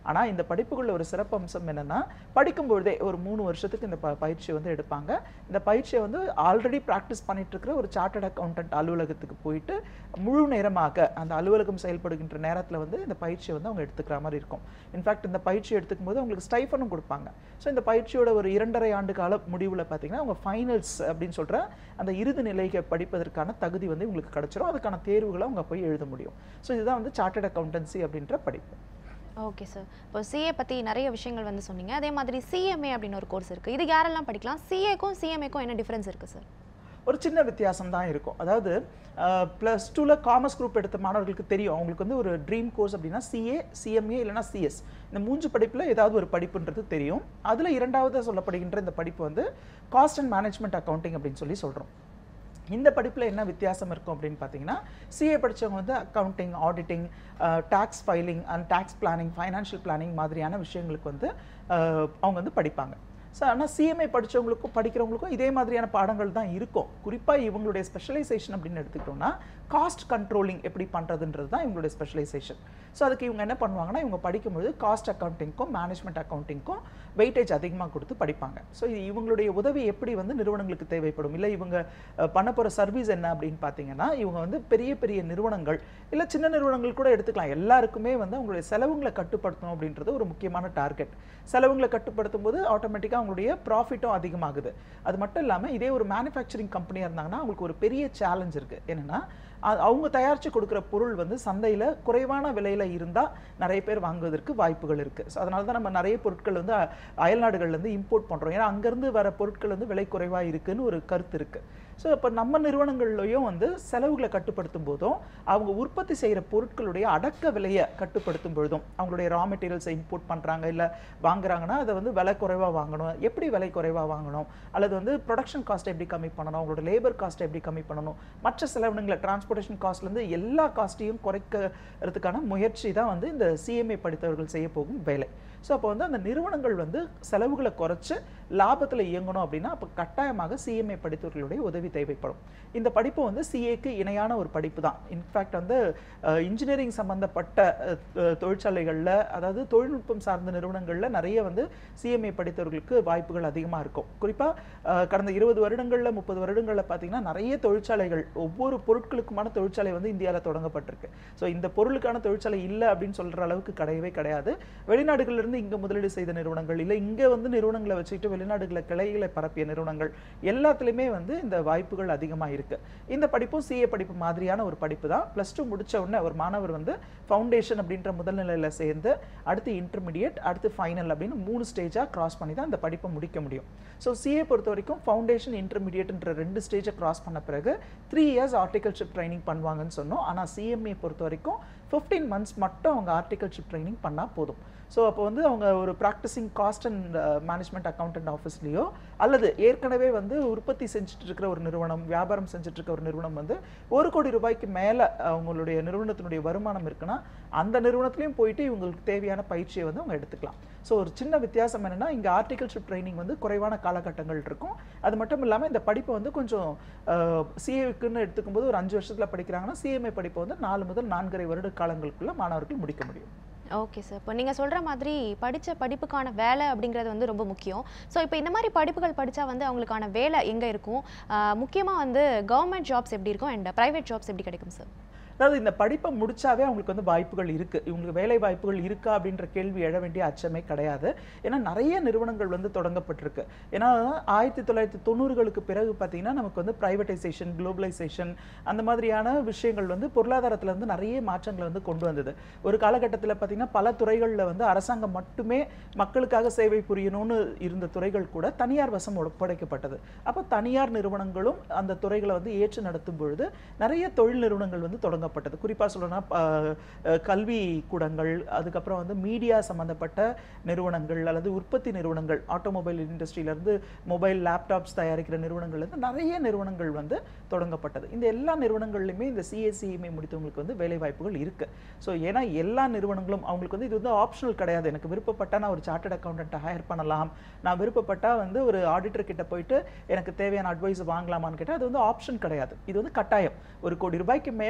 ஆனா இந்த படிப்புக்குள்ள ஒரு சிறப்பு அம்சம் என்னன்னா படிக்கும் பொழுதே ஒரு மூணு வருஷத்துக்கு இந்த ப பயிற்சியை வந்து எடுப்பாங்க இந்த பயிற்சியை வந்து ஆல்ரெடி ப்ராக்டிஸ் பண்ணிட்டு இருக்கிற ஒரு சார்ட்டர்ட் அக்கௌண்டன்ட் அலுவலகத்துக்கு போயிட்டு முழு நேரமாக அந்த அலுவலகம் செயல்படுகின்ற நேரத்துல வந்து இந்த பயிற்சியை வந்து அவங்க எடுத்துக்கிற மாதிரி இருக்கும் இன்ஃபேக்ட் இந்த பயிற்சி எடுத்துக்கும் போது அவங்களுக்கு ஸ்டைஃபனும் கொடுப்பாங்க ஸோ இந்த பயிற்சியோட ஒரு இரண்டரை ஆண்டு கால முடிவுல பார்த்தீங்கன்னா அவங்க ஃபைனல்ஸ் அப்படின்னு சொல்ற அந்த இறுதி நிலைக்கு படிப்பதற்கான தகுதி வந்து உங்களுக்கு கிடைச்சிரும் அதுக்கான தேர்வுகளை அவங்க போய் எழுத முடியும் ஸோ இதுதான் வந்து சார்ட்டர்ட் அக்கௌண்டன்சி அப்படின்ற படிப்பு ஓகே சார் இப்போ சிஏ பற்றி நிறைய விஷயங்கள் வந்து சொன்னீங்க அதே மாதிரி சிஎம்ஏ அப்படின்னு ஒரு கோர்ஸ் இருக்குது இது யாரெல்லாம் படிக்கலாம் சிஏக்கும் சிஎம்ஏக்கும் என்ன டிஃப்ரென்ஸ் இருக்குது சார் ஒரு சின்ன வித்தியாசம் தான் இருக்கும் அதாவது ப்ளஸ் டூவில் காமர்ஸ் குரூப் எடுத்த மாணவர்களுக்கு தெரியும் அவங்களுக்கு வந்து ஒரு ட்ரீம் கோர்ஸ் அப்படின்னா சிஏ சிஎம்ஏ இல்லைனா சிஎஸ் இந்த மூன்று படிப்பில் ஏதாவது ஒரு படிப்புன்றது தெரியும் அதில் இரண்டாவது சொல்லப்படுகின்ற இந்த படிப்பு வந்து காஸ்ட் அண்ட் மேனேஜ்மெண்ட் அக்கௌண்டிங் அப்படின்னு சொல்லி சொல்கிறோம் இந்த படிப்பில் என்ன வித்தியாசம் இருக்கும் அப்படின்னு பார்த்தீங்கன்னா சிஏ படிச்சவங்க வந்து accounting auditing tax filing and tax planning financial planning மாதிரியான விஷயங்களுக்கு வந்து அஹ், அவங்க வந்து படிப்பாங்க ஸோ ஆனால் சிஎம்ஐ படிச்சவங்களுக்கும் படிக்கிறவங்களுக்கும் இதே மாதிரியான பாடங்கள் தான் இருக்கும் குறிப்பாக இவங்களுடைய ஸ்பெஷலைசேஷன் அப்படின்னு எடுத்துக்கிட்டோம்னா காஸ்ட் கண்ட்ரோலிங் எப்படி பண்ணுறதுன்றது தான் இவங்களுடைய ஸ்பெஷலைசேஷன் ஸோ அதுக்கு இவங்க என்ன பண்ணுவாங்கன்னா இவங்க படிக்கும்போது காஸ்ட் அக்கௌண்டிங்க்கும் மேனேஜ்மெண்ட் அக்கௌண்டிங்க்கும் வெயிட்டேஜ் அதிகமாக கொடுத்து படிப்பாங்க ஸோ இவங்களுடைய உதவி எப்படி வந்து நிறுவனங்களுக்கு தேவைப்படும் இல்லை இவங்க அஹ், பண்ண போகிற சர்வீஸ் என்ன அப்படின்னு பார்த்தீங்கன்னா இவங்க வந்து பெரிய பெரிய நிறுவனங்கள் இல்லை சின்ன நிறுவனங்கள் கூட எடுத்துக்கலாம் எல்லாருக்குமே வந்து அவங்களுடைய செலவுங்களை கட்டுப்படுத்தணும் அப்படின்றது ஒரு முக்கியமான டார்கெட் செலவுங்களை கட்டுப்படுத்தும் போது ஆட்டோமேட்டிக்காக அவங்களுடைய ப்ராஃபிட்டும் அதிகமாகுது அது மட்டும் இல்லாமல் இதே ஒரு மேனுஃபேக்சரிங் கம்பெனியாக இருந்தாங்கன்னா அவங்களுக்கு ஒரு பெரிய சேலஞ்ச் இருக்குது என்னென்னா அ- அவங்க தயாரித்து கொடுக்குற பொருள் வந்து சந்தையில் குறைவான விலையில் இருந்தால் நிறைய பேர் வாங்குவதற்கு வாய்ப்புகள் இருக்குது ஸோ அதனால தான் நம்ம நிறைய பொருட்கள் வந்து அ- அயல்நாடுகள்லேருந்து இம்போர்ட் பண்ணுறோம் ஏன்னா அங்கேருந்து வர பொருட்கள் வந்து விலை குறைவாக இருக்குன்னு ஒரு கருத்து இருக்குது ஸோ இப்போ நம்ம நிறுவனங்கள்லையும் வந்து செலவுகளை கட்டுப்படுத்தும் போதும் அவங்க உற்பத்தி செய்கிற பொருட்களுடைய அடக்க விலையை கட்டுப்படுத்தும் பொழுதும் அவங்களுடைய ரா மெட்டீரியல்ஸை இம்போர்ட் பண்ணுறாங்க இல்லை வாங்குறாங்கன்னா அதை வந்து விலை குறைவாக வாங்கணும் எப்படி விலை குறைவாக வாங்கணும் அல்லது வந்து ப்ரொடக்ஷன் காஸ்ட் எப்படி கம்மி பண்ணணும் அவங்களோட லேபர் காஸ்ட் எப்படி கம்மி பண்ணணும் மற்ற செலவினங்களை டிரான்ஸ்போர்ட்டேஷன் காஸ்ட்லேருந்து எல்லா காஸ்ட்டையும் குறைக்கிறதுக்கான முயற்சி தான் வந்து இந்த சிஎம்ஏ படித்தவர்கள் செய்ய போகும் வேலை ஸோ அப்போ வந்து அந்த நிறுவனங்கள் வந்து செலவுகளை குறைச்சு லாபத்தில் இயங்கணும் அப்படின்னா அப்போ கட்டாயமாக சிஎம்ஏ படித்தவர்களுடைய உதவி தேவைப்படும் இந்த படிப்பு வந்து சிஏக்கு இணையான ஒரு படிப்பு தான் இன்ஃபேக்ட் வந்து இன்ஜினியரிங் சம்பந்தப்பட்ட அஹ், அஹ், தொழிற்சாலைகளில் அதாவது தொழில்நுட்பம் சார்ந்த நிறுவனங்களில் நிறைய வந்து சிஎம்ஏ படித்தவர்களுக்கு வாய்ப்புகள் அதிகமாக இருக்கும் குறிப்பாக கடந்த இருபது வருடங்களில் முப்பது வருடங்களில் பார்த்தீங்கன்னா நிறைய தொழிற்சாலைகள் ஒவ்வொரு பொருட்களுக்குமான தொழிற்சாலை வந்து இந்தியாவில் தொடங்கப்பட்டிருக்கு ஸோ இந்த பொருளுக்கான தொழிற்சாலை இல்லை அப்படின்னு சொல்கிற அளவுக்கு கிடையவே கிடையாது வெளிநாடுகள்ல இருந்து இங்கே முதலீடு செய்த நிறுவனங்கள் இல்லை இங்கே வந்து நிறுவனங்களை வச்சுக்கிட்டு வெளிநாடுகளில் கிளைகளை பரப்பிய நிறுவனங்கள் எல்லாத்துலேயுமே வந்து இந்த வாய்ப்புகள் அதிகமாக இருக்கு இந்த படிப்பும் சிஏ படிப்பு மாதிரியான ஒரு படிப்பு தான் ப்ளஸ் டூ முடிச்ச உடனே ஒரு மாணவர் வந்து ஃபவுண்டேஷன் அப்படின்ற முதல் நிலையில் சேர்ந்து அடுத்து இன்டர்மீடியட் அடுத்து ஃபைனல் அப்படின்னு மூணு ஸ்டேஜாக கிராஸ் பண்ணி தான் இந்த படிப்பை முடிக்க முடியும் ஸோ சிஏ பொறுத்த வரைக்கும் ஃபவுண்டேஷன் இன்டர்மீடியட்ன்ற ரெண்டு ஸ்டேஜை கிராஸ் பண்ண பிறகு த்ரீ இயர்ஸ் ஆர்டிகல்ஷிப் ட்ரைனிங் பண்ணுவாங்கன்னு சொன்னோம் ஆனால் சிஎம்ஏ பொறுத்த வரைக்கும் ஃபிஃப்டீன் மந்த்ஸ் மட்டும் அவங்க ஆர்டிகல்ஷிப் ட்ரைனிங் பண்ணால் போதும் ஸோ அப்போ வந்து அவங்க ஒரு practising cost and management accountant ஆஃபீஸ்லேயோ அல்லது ஏற்கனவே வந்து உற்பத்தி செஞ்சுட்டு இருக்கிற ஒரு நிறுவனம் வியாபாரம் செஞ்சுட்டு இருக்க ஒரு நிறுவனம் வந்து ஒரு கோடி ரூபாய்க்கு மேலே அவங்களுடைய நிறுவனத்தினுடைய வருமானம் இருக்குன்னா அந்த நிறுவனத்துலேயும் போயிட்டு இவங்களுக்கு தேவையான பயிற்சியை வந்து அவங்க எடுத்துக்கலாம் ஸோ ஒரு சின்ன வித்தியாசம் என்னன்னா இங்கே ஆர்டிகல்ஷிப் ட்ரைனிங் வந்து குறைவான காலகட்டங்கள் இருக்கும் அது மட்டும் இல்லாமல் இந்த படிப்பை வந்து கொஞ்சம் சிஏக்குன்னு எடுத்துக்கும் போது ஒரு அஞ்சு வருஷத்தில் படிக்கிறாங்கன்னா சிஎம்ஏ படிப்பை வந்து நாலு முதல் நான்கரை வருட காலங்களுக்குள்ள மாணவர்கள் முடிக்க முடியும் ஓகே சார் இப்போ நீங்கள் சொல்கிற மாதிரி படித்த படிப்புக்கான வேலை அப்படிங்கிறது வந்து ரொம்ப முக்கியம் ஸோ இப்போ இந்த மாதிரி படிப்புகள் படித்தா வந்து அவங்களுக்கான வேலை எங்கே இருக்கும் முக்கியமாக வந்து கவர்மெண்ட் ஜாப்ஸ் எப்படி இருக்கும் அண்ட் ப்ரைவேட் ஜாப்ஸ் எப்படி கிடைக்கும் சார் அதாவது இந்த படிப்பை முடிச்சாவே அவங்களுக்கு வந்து வாய்ப்புகள் இருக்கு இவங்களுக்கு வேலை வாய்ப்புகள் இருக்கா அப்படின்ற கேள்வி எழ வேண்டிய அச்சமே கிடையாது ஏன்னா நிறைய நிறுவனங்கள் வந்து தொடங்கப்பட்டிருக்கு ஏன்னா ஆயிரத்தி தொள்ளாயிரத்தி தொண்ணூறுகளுக்கு பிறகு பார்த்தீங்கன்னா நமக்கு வந்து பிரைவேட்டைசேஷன் குளோபலைசேஷன் அந்த மாதிரியான விஷயங்கள் வந்து பொருளாதாரத்துல இருந்து நிறைய மாற்றங்களை வந்து கொண்டு வந்தது ஒரு காலகட்டத்தில் பார்த்தீங்கன்னா பல துறைகளில் வந்து அரசாங்கம் மட்டுமே மக்களுக்காக சேவை புரியணும்னு இருந்த துறைகள் கூட தனியார் வசம் ஒப்படைக்கப்பட்டது அப்போ தனியார் நிறுவனங்களும் அந்த துறைகளை வந்து ஏற்று நடத்தும் பொழுது நிறைய தொழில் நிறுவனங்கள் வந்து தொடங்கப்பட்டது குறிப்பாக சொல்லணும்னா ப- அஹ் கல்வி கூடங்கள் அதுக்கப்புறம் வந்து மீடியா சம்பந்தப்பட்ட நிறுவனங்கள் அல்லது உற்பத்தி நிறுவனங்கள் ஆட்டோமொபைல் இண்டஸ்ட்ரியிலேருந்து மொபைல் லேப்டாப்ஸ் தயாரிக்கிற நிறுவனங்கள்ல இருந்து நிறைய நிறுவனங்கள் வந்து தொடங்கப்பட்டது இந்த எல்லா நிறுவனங்கள்லையுமே இந்த சிஎஸ்சிஎம்ஏ முடித்தவங்களுக்கு வந்து வேலை வாய்ப்புகள் இருக்கு ஸோ ஏன்னா எல்லா நிறுவனங்களும் அவங்களுக்கு வந்து இது வந்து ஆப்ஷனல் கிடையாது எனக்கு விருப்பப்பட்டா நான் ஒரு சார்ட்டர்ட் அக்கௌண்டண்ட்டை ஹையர் பண்ணலாம் நான் விருப்பப்பட்டா வந்து ஒரு ஆடிட்டர் கிட்ட போயிட்டு எனக்கு தேவையான அட்வைஸ் வாங்கலாமான்னு கேட்டால் அது வந்து ஆப்ஷன் கிடையாது இது வந்து கட்டாயம் ஒரு கோடி ரூபாய்க்கு மேலே வருமானம்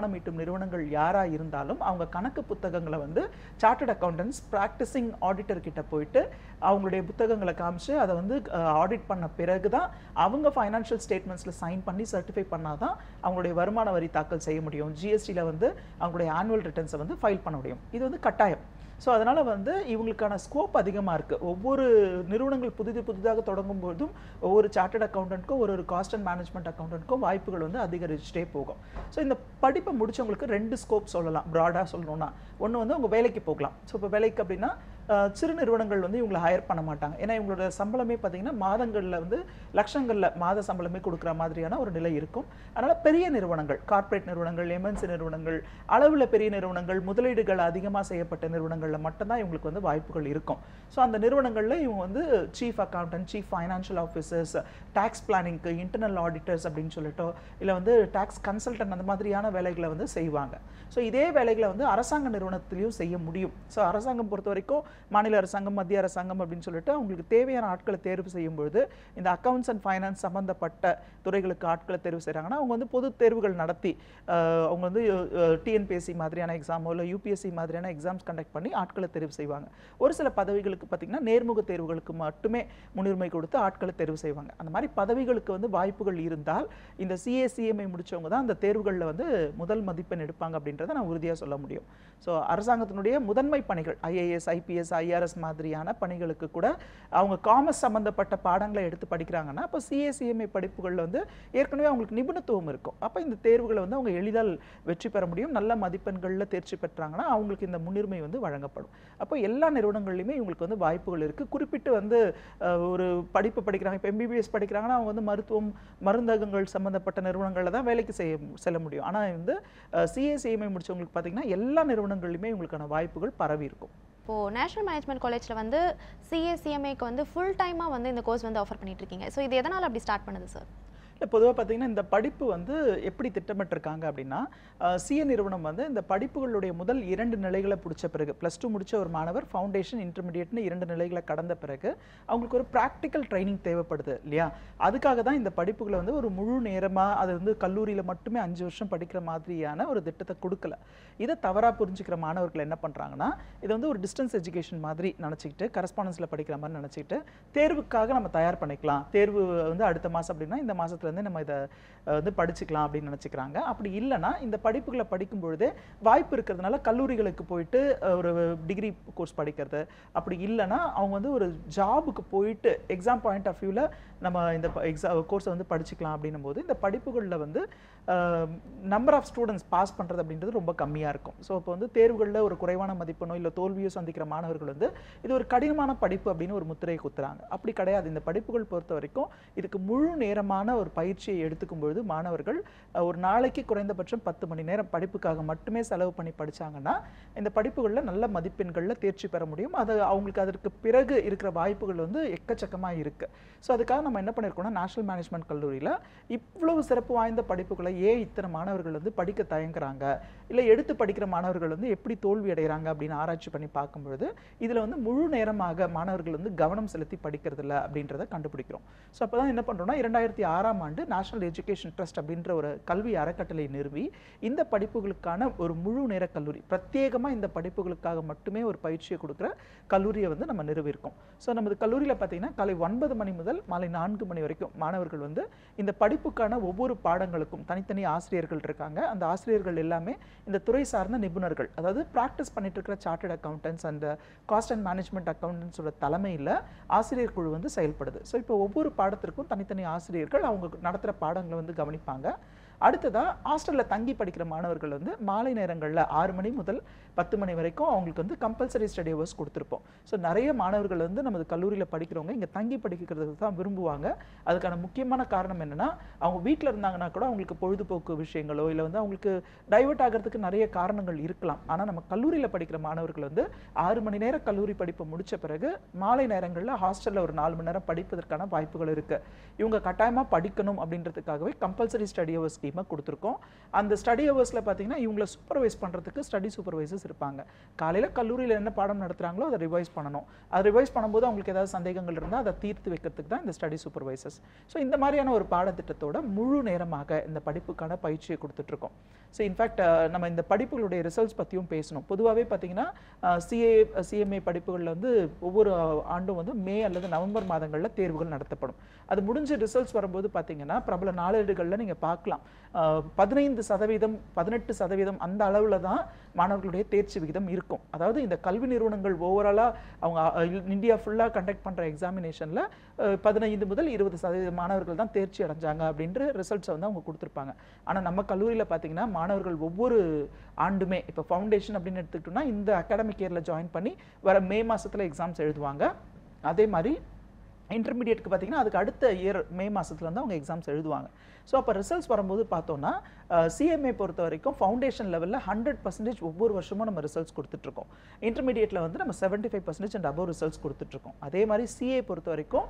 வருமானம் ஈட்டும் நிறுவனங்கள் யாரா இருந்தாலும் அவங்க கணக்கு புத்தகங்களை வந்து சார்ட்டர்ட் அக்கௌண்டன்ஸ் ப்ராக்டிசிங் ஆடிட்டர் கிட்ட போயிட்டு அவங்களுடைய புத்தகங்களை காமிச்சு அதை வந்து ஆடிட் பண்ண பிறகு தான் அவங்க ஃபைனான்ஷியல் ஸ்டேட்மெண்ட்ஸில் சைன் பண்ணி சர்டிஃபை பண்ணாதான் அவங்களுடைய வருமான வரி தாக்கல் செய்ய முடியும் ஜிஎஸ்டியில் வந்து அவங்களுடைய ஆனுவல் ரிட்டர்ன்ஸை வந்து ஃபைல் பண்ண முடியும் இது வந்து கட்டாயம் ஸோ அதனால் வந்து இவங்களுக்கான ஸ்கோப் அதிகமாக இருக்குது ஒவ்வொரு நிறுவனங்கள் புதிது புதிதாக தொடங்கும் போதும் ஒவ்வொரு சார்ட்டர்ட் அக்கௌண்டன்ட்க்கும் ஒரு ஒரு காஸ்ட் அண்ட் மேனேஜ்மெண்ட் அக்கௌண்டன்ட்க்கும் வாய்ப்புகள் வந்து அதிகரிச்சுட்டே போகும் ஸோ இந்த படிப்பை முடிச்சவங்களுக்கு ரெண்டு ஸ்கோப் சொல்லலாம் ப்ராடாக சொல்லணும்னா ஒன்று வந்து அவங்க வேலைக்கு போகலாம் ஸோ இப்போ வேலைக்கு அப்படின்னா அஹ், சிறு நிறுவனங்கள் வந்து இவங்களை ஹையர் பண்ண மாட்டாங்க ஏன்னா இவங்களோட சம்பளமே பார்த்தீங்கன்னா மாதங்களில் வந்து லட்சங்களில் மாத சம்பளமே கொடுக்குற மாதிரியான ஒரு நிலை இருக்கும் அதனால் பெரிய நிறுவனங்கள் கார்ப்பரேட் நிறுவனங்கள் எம்என்சி நிறுவனங்கள் அளவில் பெரிய நிறுவனங்கள் முதலீடுகள் அதிகமாக செய்யப்பட்ட நிறுவனங்களில் மட்டும்தான் இவங்களுக்கு வந்து வாய்ப்புகள் இருக்கும் ஸோ அந்த நிறுவனங்களில் இவங்க வந்து chief accountant chief financial officers tax பிளானிங்க்கு இன்டர்னல் ஆடிட்டர்ஸ் அப்படின்னு சொல்லிட்டோ இல்லை வந்து டேக்ஸ் கன்சல்டன்ட் அந்த மாதிரியான வேலைகளை வந்து செய்வாங்க ஸோ இதே வேலைகளை வந்து அரசாங்க நிறுவனத்திலையும் செய்ய முடியும் ஸோ அரசாங்கம் பொறுத்த வரைக்கும் மாநில அரசாங்கம் மத்திய அரசாங்கம் அப்படின்னு சொல்லிட்டு அவங்களுக்கு தேவையான ஆட்களை தேர்வு செய்யும் பொழுது இந்த அக்கவுண்ட்ஸ் அண்ட் ஃபைனான்ஸ் சம்மந்தப்பட்ட துறைகளுக்கு ஆட்களை தேர்வு செய்கிறாங்கன்னா அவங்க வந்து பொது தேர்வுகள் நடத்தி அஹ், அவங்க வந்து டிஎன்பிஎஸ்சி மாதிரியான எக்ஸாமோ இல்லை யூபிஎஸ்சி மாதிரியான எக்ஸாம்ஸ் கண்டக்ட் பண்ணி ஆட்களை தேர்வு செய்வாங்க ஒரு சில பதவிகளுக்கு பார்த்திங்கன்னா நேர்முக தேர்வுகளுக்கு மட்டுமே முன்னுரிமை கொடுத்து ஆட்களை தேர்வு செய்வாங்க அந்த மாதிரி பதவிகளுக்கு வந்து வாய்ப்புகள் இருந்தால் இந்த சிஏசிஎம்ஐ முடிச்சவங்க தான் அந்த தேர்வுகளில் வந்து முதல் மதிப்பெண் எடுப்பாங்க அப்படின்றத நான் உறுதியாக சொல்ல முடியும் ஸோ அரசாங்கத்தினுடைய முதன்மை பணிகள் ஐஏஎஸ் ஐபிஎஸ் ஐஆர்எஸ் மாதிரியான பணிகளுக்கு கூட அவங்க காமர்ஸ் சம்மந்தப்பட்ட பாடங்களை எடுத்து படிக்கிறாங்கன்னா அப்போ சிஏசிஎம்ஐ படிப்புகளில் வந்து ஏற்கனவே அவங்களுக்கு நிபுணத்துவம் இருக்கும் அப்போ இந்த தேர்வுகளை வந்து அவங்க எளிதால் வெற்றி பெற முடியும் நல்ல மதிப்பெண்களில் தேர்ச்சி பெற்றாங்கன்னா அவங்களுக்கு இந்த முன்னுரிமை வந்து வழங்கப்படும் அப்போ எல்லா நிறுவனங்கள்லையுமே இவங்களுக்கு வந்து வாய்ப்புகள் இருக்குது குறிப்பிட்டு வந்து அஹ், ஒரு படிப்பு படிக்கிறாங்க இப்போ எம்பிபிஎஸ் படிக்கிறாங்கன்னா அவங்க வந்து மருத்துவம் மருந்தகங்கள் சம்மந்தப்பட்ட நிறுவனங்களில் தான் வேலைக்கு செய்ய செல்ல முடியும் ஆனால் வந்து சிஏசிஎம்ஐ முடிச்சவங்களுக்கு பார்த்தீங்கன்னா எல்லா நிறுவனங்கள்லையுமே இவங்களுக்கான வாய்ப்புகள் பரவி இருக்கும் இப்போது நேஷனல் மேனேஜ்மெண்ட் காலேஜில் வந்து சிஏசிஎம்ஏக்கு வந்து ஃபுல் டைமாக வந்து இந்த கோர்ஸ் வந்து ஆஃபர் பண்ணிட்டு இருக்கீங்க ஸோ இது எதனால் அப்படி ஸ்டார்ட் பண்ணுது சார் இல்லை பொதுவாக பார்த்தீங்கன்னா இந்த படிப்பு வந்து எப்படி திட்டமிட்டிருக்காங்க அப்படின்னா சிஏ நிறுவனம் வந்து இந்த படிப்புகளுடைய முதல் இரண்டு நிலைகளை பிடிச்ச பிறகு ப்ளஸ் டூ முடிச்ச ஒரு மாணவர் ஃபவுண்டேஷன் இன்டர்மீடியட்னு இரண்டு நிலைகளை கடந்த பிறகு அவங்களுக்கு ஒரு ப்ராக்டிக்கல் ட்ரைனிங் தேவைப்படுது இல்லையா அதுக்காக தான் இந்த படிப்புகளை வந்து ஒரு முழு நேரமாக அது வந்து கல்லூரியில் மட்டுமே அஞ்சு வருஷம் படிக்கிற மாதிரியான ஒரு திட்டத்தை கொடுக்கல இதை தவறாக புரிஞ்சுக்கிற மாணவர்கள் என்ன பண்ணுறாங்கன்னா இது வந்து ஒரு டிஸ்டன்ஸ் எஜுகேஷன் மாதிரி நினச்சிக்கிட்டு கரஸ்பாண்டன்ஸில் படிக்கிற மாதிரி நினச்சிக்கிட்டு தேர்வுக்காக நம்ம தயார் பண்ணிக்கலாம் தேர்வு வந்து அடுத்த மாதம் அப்படின்னா இந்த மாதத்துலேருந்து நம்ம இதை அஹ், வந்து படிச்சுக்கலாம் அப்படின்னு நினச்சிக்கிறாங்க அப்படி இல்லைன்னா இந்த படிப்புகளை படிக்கும் பொழுதே வாய்ப்பு இருக்கிறதுனால கல்லூரிகளுக்கு போயிட்டு அஹ், ஒரு டிகிரி கோர்ஸ் படிக்கிறது அப்படி இல்லைன்னா அவங்க வந்து ஒரு ஜாபுக்கு போயிட்டு எக்ஸாம் பாயிண்ட் ஆஃப் வியூவில் நம்ம இந்த எக்ஸாம் கோர்ஸை வந்து படிச்சுக்கலாம் அப்படின்னும் போது இந்த படிப்புகளில் வந்து நம்பர் ஆஃப் ஸ்டூடெண்ட்ஸ் பாஸ் பண்ணுறது அப்படின்றது ரொம்ப கம்மியாக இருக்கும் ஸோ இப்போ வந்து தேர்வுகளில் ஒரு குறைவான மதிப்பெண்ணோ இல்லை தோல்வியோ சந்திக்கிற மாணவர்கள் வந்து இது ஒரு கடினமான படிப்பு அப்படின்னு ஒரு முத்திரையை குத்துறாங்க அப்படி கிடையாது இந்த படிப்புகள் பொறுத்த வரைக்கும் இதுக்கு முழு நேரமான ஒரு பயிற்சியை எடுத்துக்கும் பொழுது மாணவர்கள் அஹ், ஒரு நாளைக்கு குறைந்தபட்சம் பத்து மணி நேரம் படிப்புக்காக மட்டுமே செலவு பண்ணி படிச்சாங்கன்னா இந்த படிப்புகளில் நல்ல மதிப்பெண்களில் தேர்ச்சி பெற முடியும் அது அவங்களுக்கு அதற்கு பிறகு இருக்கிற வாய்ப்புகள் வந்து எக்கச்சக்கமாக இருக்கு ஸோ அதுக்காக நம்ம என்ன பண்ணியிருக்கோம்னா நேஷனல் மேனேஜ்மெண்ட் கல்லூரியில் இவ்வளவு சிறப்பு வாய்ந்த படிப்புகளை ஏன் இத்தனை மாணவர்கள் வந்து படிக்க தயங்குறாங்க இல்லை எடுத்து படிக்கிற மாணவர்கள் வந்து எப்படி தோல்வி அடைகிறாங்க அப்படின்னு ஆராய்ச்சி பண்ணி பார்க்கும்பொழுது இதில் வந்து முழு நேரமாக மாணவர்கள் வந்து கவனம் செலுத்தி படிக்கிறதில்ல அப்படின்றத கண்டுபிடிக்கிறோம் ஸோ அப்போ தான் என்ன பண்ணுறோம்னா இரண்டாயிரத்தி ஆறாம் ஆண்டு நேஷனல் எஜுகேஷன் ட்ரஸ்ட் அப்படின்ற ஒரு கல்வி அறக்கட்டளை நிறுவி இந்த படிப்புகளுக்கான ஒரு முழு நேர கல்லூரி பிரத்யேகமாக இந்த படிப்புகளுக்காக மட்டுமே ஒரு பயிற்சியை கொடுக்குற கல்லூரியை வந்து நம்ம நிறுவியிருக்கோம் ஸோ நமது கல்லூரியில் பார்த்தீங்கன்னா காலை ஒன்பது மணி முதல் மாலை நான்கு மணி வரைக்கும் மாணவர்கள் வந்து இந்த படிப்புக்கான ஒவ்வொரு பாடங்களுக்கும் தனித்தனி ஆசிரியர்கள் இருக்காங்க அந்த ஆசிரியர்கள் எல்லாமே இந்த துறை சார்ந்த நிபுணர்கள் அதாவது ப்ராக்டிஸ் பண்ணிட்டு இருக்கிற சார்ட்டர்ட் அக்கௌண்டன்ஸ் அந்த காஸ்ட் அண்ட் மேனேஜ்மெண்ட் அக்கௌண்டன்ஸோட தலைமையில் ஆசிரியர் குழு வந்து செயல்படுது ஸோ இப்போ ஒவ்வொரு பாடத்திற்கும் தனித்தனி ஆசிரியர்கள் அவங்க நடத்துகிற பாடங்களை வந்து கவனிப்பாங்க அடுத்ததா ஹாஸ்டலில் தங்கி படிக்கிற மாணவர்கள் வந்து மாலை நேரங்களில் ஆறு மணி முதல் பத்து மணி வரைக்கும் அவங்களுக்கு வந்து கம்பல்சரி ஸ்டடி ஹவர்ஸ் கொடுத்துருப்போம் ஸோ நிறைய மாணவர்கள் வந்து நமது கல்லூரியில் படிக்கிறவங்க இங்கே தங்கி படிக்கிறதுக்கு தான் விரும்புவாங்க அதுக்கான முக்கியமான காரணம் என்னன்னா அவங்க வீட்டில் இருந்தாங்கன்னா கூட அவங்களுக்கு பொழுதுபோக்கு விஷயங்களோ இல்லை வந்து அவங்களுக்கு டைவர்ட் ஆகிறதுக்கு நிறைய காரணங்கள் இருக்கலாம் ஆனால் நம்ம கல்லூரியில் படிக்கிற மாணவர்கள் வந்து ஆறு மணி நேர கல்லூரி படிப்பை முடிச்ச பிறகு மாலை நேரங்களில் ஹாஸ்டலில் ஒரு நாலு மணி நேரம் படிப்பதற்கான வாய்ப்புகள் இருக்கு இவங்க கட்டாயமாக படிக்கணும் அப்படின்றதுக்காகவே கம்பல்சரி ஸ்டடி ஹவர்ஸ் ஸ்கீம் டீமை கொடுத்துருக்கோம் அந்த ஸ்டடி ஹவர்ஸில் பார்த்தீங்கன்னா இவங்களை சூப்பர்வைஸ் பண்ணுறதுக்கு ஸ்டடி சூப்பர்வைசர்ஸ் இருப்பாங்க காலையில் கல்லூரியில் என்ன பாடம் நடத்துகிறாங்களோ அதை ரிவைஸ் பண்ணணும் அதை ரிவைஸ் பண்ணும்போது அவங்களுக்கு ஏதாவது சந்தேகங்கள் இருந்தால் அதை தீர்த்து வைக்கிறதுக்கு தான் இந்த ஸ்டடி சூப்பர்வைசர்ஸ் ஸோ இந்த மாதிரியான ஒரு பாடத்திட்டத்தோட முழு நேரமாக இந்த படிப்புக்கான பயிற்சியை கொடுத்துட்ருக்கோம் ஸோ இன்ஃபேக்ட் நம்ம இந்த படிப்புகளுடைய ரிசல்ட்ஸ் பற்றியும் பேசணும் பொதுவாகவே பார்த்தீங்கன்னா சிஏ சிஎம்ஏ படிப்புகளில் வந்து ஒவ்வொரு ஆண்டும் வந்து மே அல்லது நவம்பர் மாதங்களில் தேர்வுகள் நடத்தப்படும் அது முடிஞ்ச ரிசல்ட்ஸ் வரும்போது பார்த்தீங்கன்னா பிரபல நாளேடுகளில் நீங்கள் பார்க்கலாம் அஹ், பதினைந்து சதவீதம் பதினெட்டு சதவீதம் அந்த அளவில் தான் மாணவர்களுடைய தேர்ச்சி விகிதம் இருக்கும் அதாவது இந்த கல்வி நிறுவனங்கள் ஓவராலாக அவங்க அஹ், இந்தியா ஃபுல்லாக கண்டக்ட் பண்ணுற எக்ஸாமினேஷனில் பதினைந்து முதல் இருபது சதவீத மாணவர்கள் தான் தேர்ச்சி அடைஞ்சாங்க அப்படின்ற ரிசல்ட்ஸை வந்து அவங்க கொடுத்துருப்பாங்க ஆனால் நம்ம கல்லூரியில் பார்த்தீங்கன்னா மாணவர்கள் ஒவ்வொரு ஆண்டுமே இப்போ ஃபவுண்டேஷன் அப்படின்னு எடுத்துக்கிட்டோம்னா இந்த அகாடமிக் இயரில் ஜாயின் பண்ணி வர மே மாசத்துல எக்ஸாம்ஸ் எழுதுவாங்க அதே மாதிரி இன்டர்மீடியட்க்கு பார்த்தீங்கன்னா அதுக்கு அடுத்த இயர் மே மாசத்துல இருந்து அவங்க எக்ஸாம்ஸ் எழுதுவாங்க ஸோ அப்போ ரிசல்ட்ஸ் வரும்போது பார்த்தோம்னா சிஎம்ஏ பொறுத்த வரைக்கும் ஃபவுண்டேஷன் லெவலில் ஹண்ட்ரட் பர்சன்டேஜ் ஒவ்வொரு வருஷமும் நம்ம ரிசல்ட்ஸ் கொடுத்துட்ருக்கோம் இன்டர்மீடியட்டில் வந்து நம்ம seventy five percentage and above results கொடுத்துட்ருக்கோம் அதே மாதிரி சிஏ பொறுத்த வரைக்கும்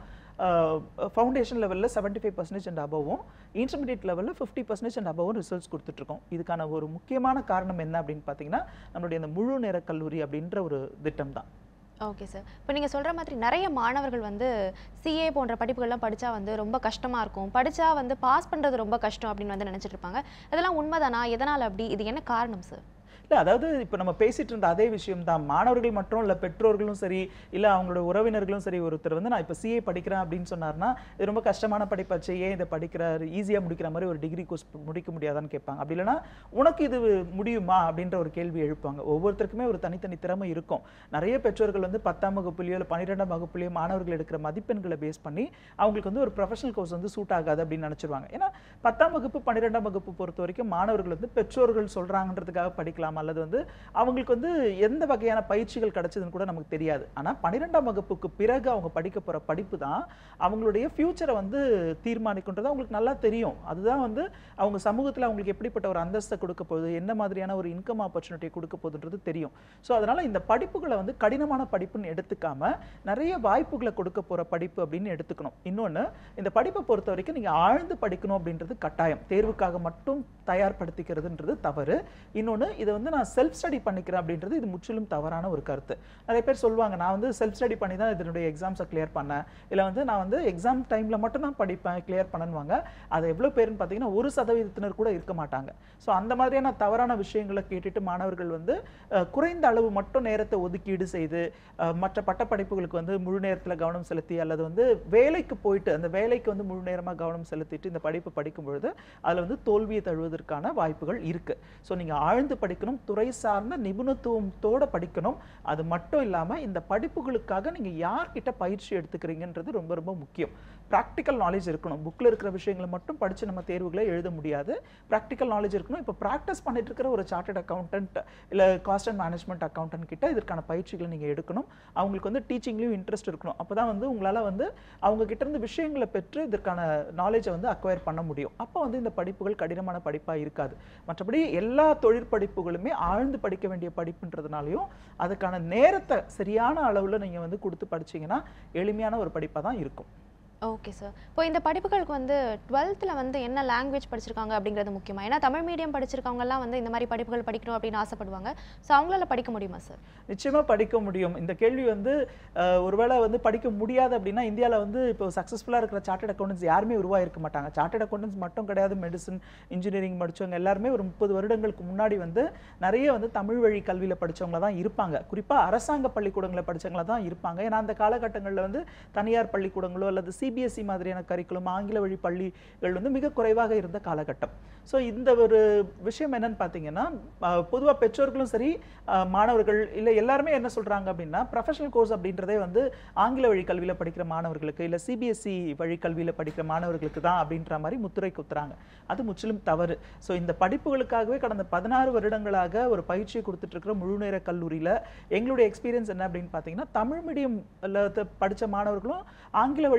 ஃபவுண்டேஷன் லெவலில் செவன்ட்டி ஃபைவ் பர்சன்டேஜ் அண்ட் அபவும் இன்டர்மீடியட் லெவலில் ஃபிஃப்டி பர்சன்டேஜ் அண்ட் அபவும் ரிசல்ட்ஸ் கொடுத்துட்ருக்கோம் இதுக்கான ஒரு முக்கியமான காரணம் என்ன அப்படின்னு பார்த்தீங்கன்னா நம்மளுடைய அந்த முழு நேர கல்லூரி அப்படின்ற ஒரு திட்டம் தான் ஓகே சார் இப்போ நீங்கள் சொல்கிற மாதிரி நிறைய மாணவர்கள் வந்து சிஏ போன்ற படிப்புகள்லாம் படித்தா வந்து ரொம்ப கஷ்டமாக இருக்கும் படித்தா வந்து பாஸ் பண்ணுறது ரொம்ப கஷ்டம் அப்படின்னு வந்து நினச்சிட்டு இருப்பாங்க அதெல்லாம் உண்மைதானா எதனால் அப்படி இது என்ன காரணம் சார் இல்லை அதாவது இப்போ நம்ம பேசிட்டு இருந்த அதே விஷயம் தான் மாணவர்கள் மட்டும் இல்லை பெற்றோர்களும் சரி இல்லை அவங்களோட உறவினர்களும் சரி ஒருத்தர் வந்து நான் இப்போ சிஏ படிக்கிறேன் அப்படின்னு சொன்னார்னா இது ரொம்ப கஷ்டமான படிப்பாச்சு ஏன் இதை படிக்கிறாரு ஈஸியாக முடிக்கிற மாதிரி ஒரு டிகிரி கோர்ஸ் முடிக்க முடியாதான்னு கேட்பாங்க அப்படி இல்லைன்னா உனக்கு இது முடியுமா அப்படின்ற ஒரு கேள்வி எழுப்பாங்க ஒவ்வொருத்தருக்குமே ஒரு தனித்தனி திறமை இருக்கும் நிறைய பெற்றோர்கள் வந்து பத்தாம் வகுப்புலையோ இல்லை பன்னிரெண்டாம் வகுப்புலையோ மாணவர்கள் எடுக்கிற மதிப்பெண்களை பேஸ் பண்ணி அவங்களுக்கு வந்து ஒரு ப்ரொஃபஷனல் கோர்ஸ் வந்து சூட் ஆகாது அப்படின்னு நினச்சிருவாங்க ஏன்னா பத்தாம் வகுப்பு பன்னிரெண்டாம் வகுப்பு பொறுத்த வரைக்கும் மாணவர்கள் வந்து பெற்றோர்கள் சொல்கிறாங்கன்றதுக்காக படிக்கலாம் அல்லது வந்து அவங்களுக்கு வந்து எந்த வகையான பயிற்சிகள் கிடைச்சதுன்னு கூட நமக்கு தெரியாது ஆனால் பன்னிரெண்டாம் வகுப்புக்கு பிறகு அவங்க படிக்க போகிற படிப்பு தான் அவங்களுடைய ஃப்யூச்சரை வந்து தீர்மானிக்கின்றது அவங்களுக்கு நல்லா தெரியும் அதுதான் வந்து அவங்க சமூகத்தில் அவங்களுக்கு எப்படிப்பட்ட ஒரு அந்தஸ்தை கொடுக்க போகுது என்ன மாதிரியான ஒரு இன்கம் ஆப்பர்ச்சுனிட்டியை கொடுக்க போகுதுன்றது தெரியும் ஸோ அதனால் இந்த படிப்புகளை வந்து கடினமான படிப்புன்னு எடுத்துக்காம நிறைய வாய்ப்புகளை கொடுக்க போகிற படிப்பு அப்படின்னு எடுத்துக்கணும் இன்னொன்று இந்த படிப்பை பொறுத்த வரைக்கும் நீங்கள் ஆழ்ந்து படிக்கணும் அப்படின்றது கட்டாயம் தேர்வுக்காக மட்டும் தயார்படுத்திக்கிறதுன்றது தவறு இன்னொன்று இதை வந்து நான் செல்ஃப் ஸ்டடி பண்ணிக்கிறேன் அப்படின்றது இது முற்றிலும் தவறான ஒரு கருத்து நிறைய பேர் சொல்லுவாங்க நான் வந்து செல்ஃப் ஸ்டடி பண்ணி தான் இதனுடைய எக்ஸாம்ஸை கிளியர் பண்ணேன் இல்லை வந்து நான் வந்து எக்ஸாம் டைமில் மட்டும் தான் படிப்பேன் கிளியர் பண்ணுவாங்க அது எவ்வளோ பேருன்னு பார்த்தீங்கன்னா ஒரு சதவீதத்தினர் கூட இருக்க மாட்டாங்க ஸோ அந்த மாதிரியான தவறான விஷயங்களை கேட்டுட்டு மாணவர்கள் வந்து அஹ், குறைந்த அளவு மட்டும் நேரத்தை ஒதுக்கீடு செய்து அஹ், மற்ற பட்டப்படிப்புகளுக்கு வந்து முழு நேரத்தில் கவனம் செலுத்தி அல்லது வந்து வேலைக்கு போயிட்டு அந்த வேலைக்கு வந்து முழு நேரமாக கவனம் செலுத்திட்டு இந்த படிப்பு படிக்கும் பொழுது அதில் வந்து தோல்வியை தழுவதற்கான வாய்ப்புகள் இருக்கு ஸோ நீங்கள் ஆழ்ந்து படிக்கணும் துறை சார்ந்த நிபுணத்துவத்தோட படிக்கணும் அது மட்டும் இல்லாமல் இந்த படிப்புகளுக்காக நீங்கள் யார்கிட்ட பயிற்சி எடுத்துக்கிறீங்கன்றது ரொம்ப ரொம்ப முக்கியம் ப்ராக்டிக்கல் நாலேஜ் இருக்கணும் புக்கில் இருக்கிற விஷயங்களை மட்டும் படித்து நம்ம தேர்வுகளை எழுத முடியாது ப்ராக்டிக்கல் நாலேஜ் இருக்கணும் இப்போ ப்ராக்டிஸ் பண்ணிட்டு இருக்கிற ஒரு சார்ட்டட் அக்கௌண்டன்ட் இல்லை காஸ்ட் அண்ட் மேனேஜ்மெண்ட் அக்கௌண்டன்ட் கிட்ட இதற்கான பயிற்சிகளை நீங்கள் எடுக்கணும் அவங்களுக்கு வந்து டீச்சிங்லேயும் இன்ட்ரெஸ்ட் இருக்கணும் அப்போ தான் வந்து உங்களால் வந்து அவங்க கிட்ட இருந்து விஷயங்களை பெற்று இதற்கான நாலேஜை வந்து அக்வயர் பண்ண முடியும் அப்போ வந்து இந்த படிப்புகள் கடினமான படிப்பாக இருக்காது மற்றபடி எல்லா தொழிற்படிப்புகளுமே ஆழ்ந்து படிக்க வேண்டிய படிப்புன்றதுனாலையும் அதுக்கான நேரத்தை சரியான அளவில் நீங்கள் வந்து கொடுத்து படிச்சீங்கன்னா எளிமையான ஒரு படிப்பாக தான் இருக்கும் ஓகே சார் இப்போ இந்த படிப்புகளுக்கு வந்து டுவெல்த்தில் வந்து என்ன லாங்குவேஜ் படிச்சிருக்காங்க அப்படிங்கிறது முக்கியமா ஏன்னா தமிழ் மீடியம் படிச்சிருக்கவங்கலாம் வந்து இந்த மாதிரி படிப்புகள் படிக்கணும் அப்படின்னு ஆசைப்படுவாங்க ஸோ அவங்களால படிக்க முடியுமா சார் நிச்சயமா படிக்க முடியும் இந்த கேள்வி வந்து அஹ், ஒருவேளை வந்து படிக்க முடியாது அப்படின்னா இந்தியாவில் வந்து இப்போ சக்ஸஸ்ஃபுல்லாக இருக்கிற சார்ட்டட் அக்கௌண்டன்ஸ் யாருமே உருவாயிருக்க மாட்டாங்க சார்ட்டட் அக்கௌண்டன்ஸ் மட்டும் கிடையாது மெடிசன் இன்ஜினியரிங் படிச்சவங்க எல்லாருமே ஒரு முப்பது வருடங்களுக்கு முன்னாடி வந்து நிறைய வந்து தமிழ் வழி கல்வியில் படிச்சவங்க தான் இருப்பாங்க குறிப்பாக அரசாங்க பள்ளிக்கூடங்களில் படிச்சவங்கள தான் இருப்பாங்க ஏன்னா அந்த காலகட்டங்களில் வந்து தனியார் பள்ளிக்கூடங்களோ அல்லது சிபிஎஸ்சி மாதிரியான கரிக்குலம் ஆங்கில வழி பள்ளிகள் வந்து மிக குறைவாக இருந்த காலகட்டம் ஸோ இந்த ஒரு விஷயம் என்னன்னு பார்த்தீங்கன்னா பொதுவாக பெற்றோர்களும் சரி அஹ், மாணவர்கள் இல்லை எல்லாருமே என்ன சொல்றாங்க அப்படின்னா ப்ரொஃபஷனல் கோர்ஸ் அப்படின்றதே வந்து ஆங்கில வழி கல்வியில் படிக்கிற மாணவர்களுக்கு இல்லை சிபிஎஸ்சி வழி கல்வியில் படிக்கிற மாணவர்களுக்கு தான் அப்படின்ற மாதிரி முத்திரை குத்துறாங்க அது முற்றிலும் தவறு ஸோ இந்த படிப்புகளுக்காகவே கடந்த பதினாறு வருடங்களாக ஒரு பயிற்சியை கொடுத்துட்டு இருக்கிற முழு நேர கல்லூரியில் எங்களுடைய எக்ஸ்பீரியன்ஸ் என்ன அப்படின்னு பார்த்தீங்கன்னா தமிழ் மீடியம் படித்த மாணவர்களும் ஆங்கில வழி கல்வி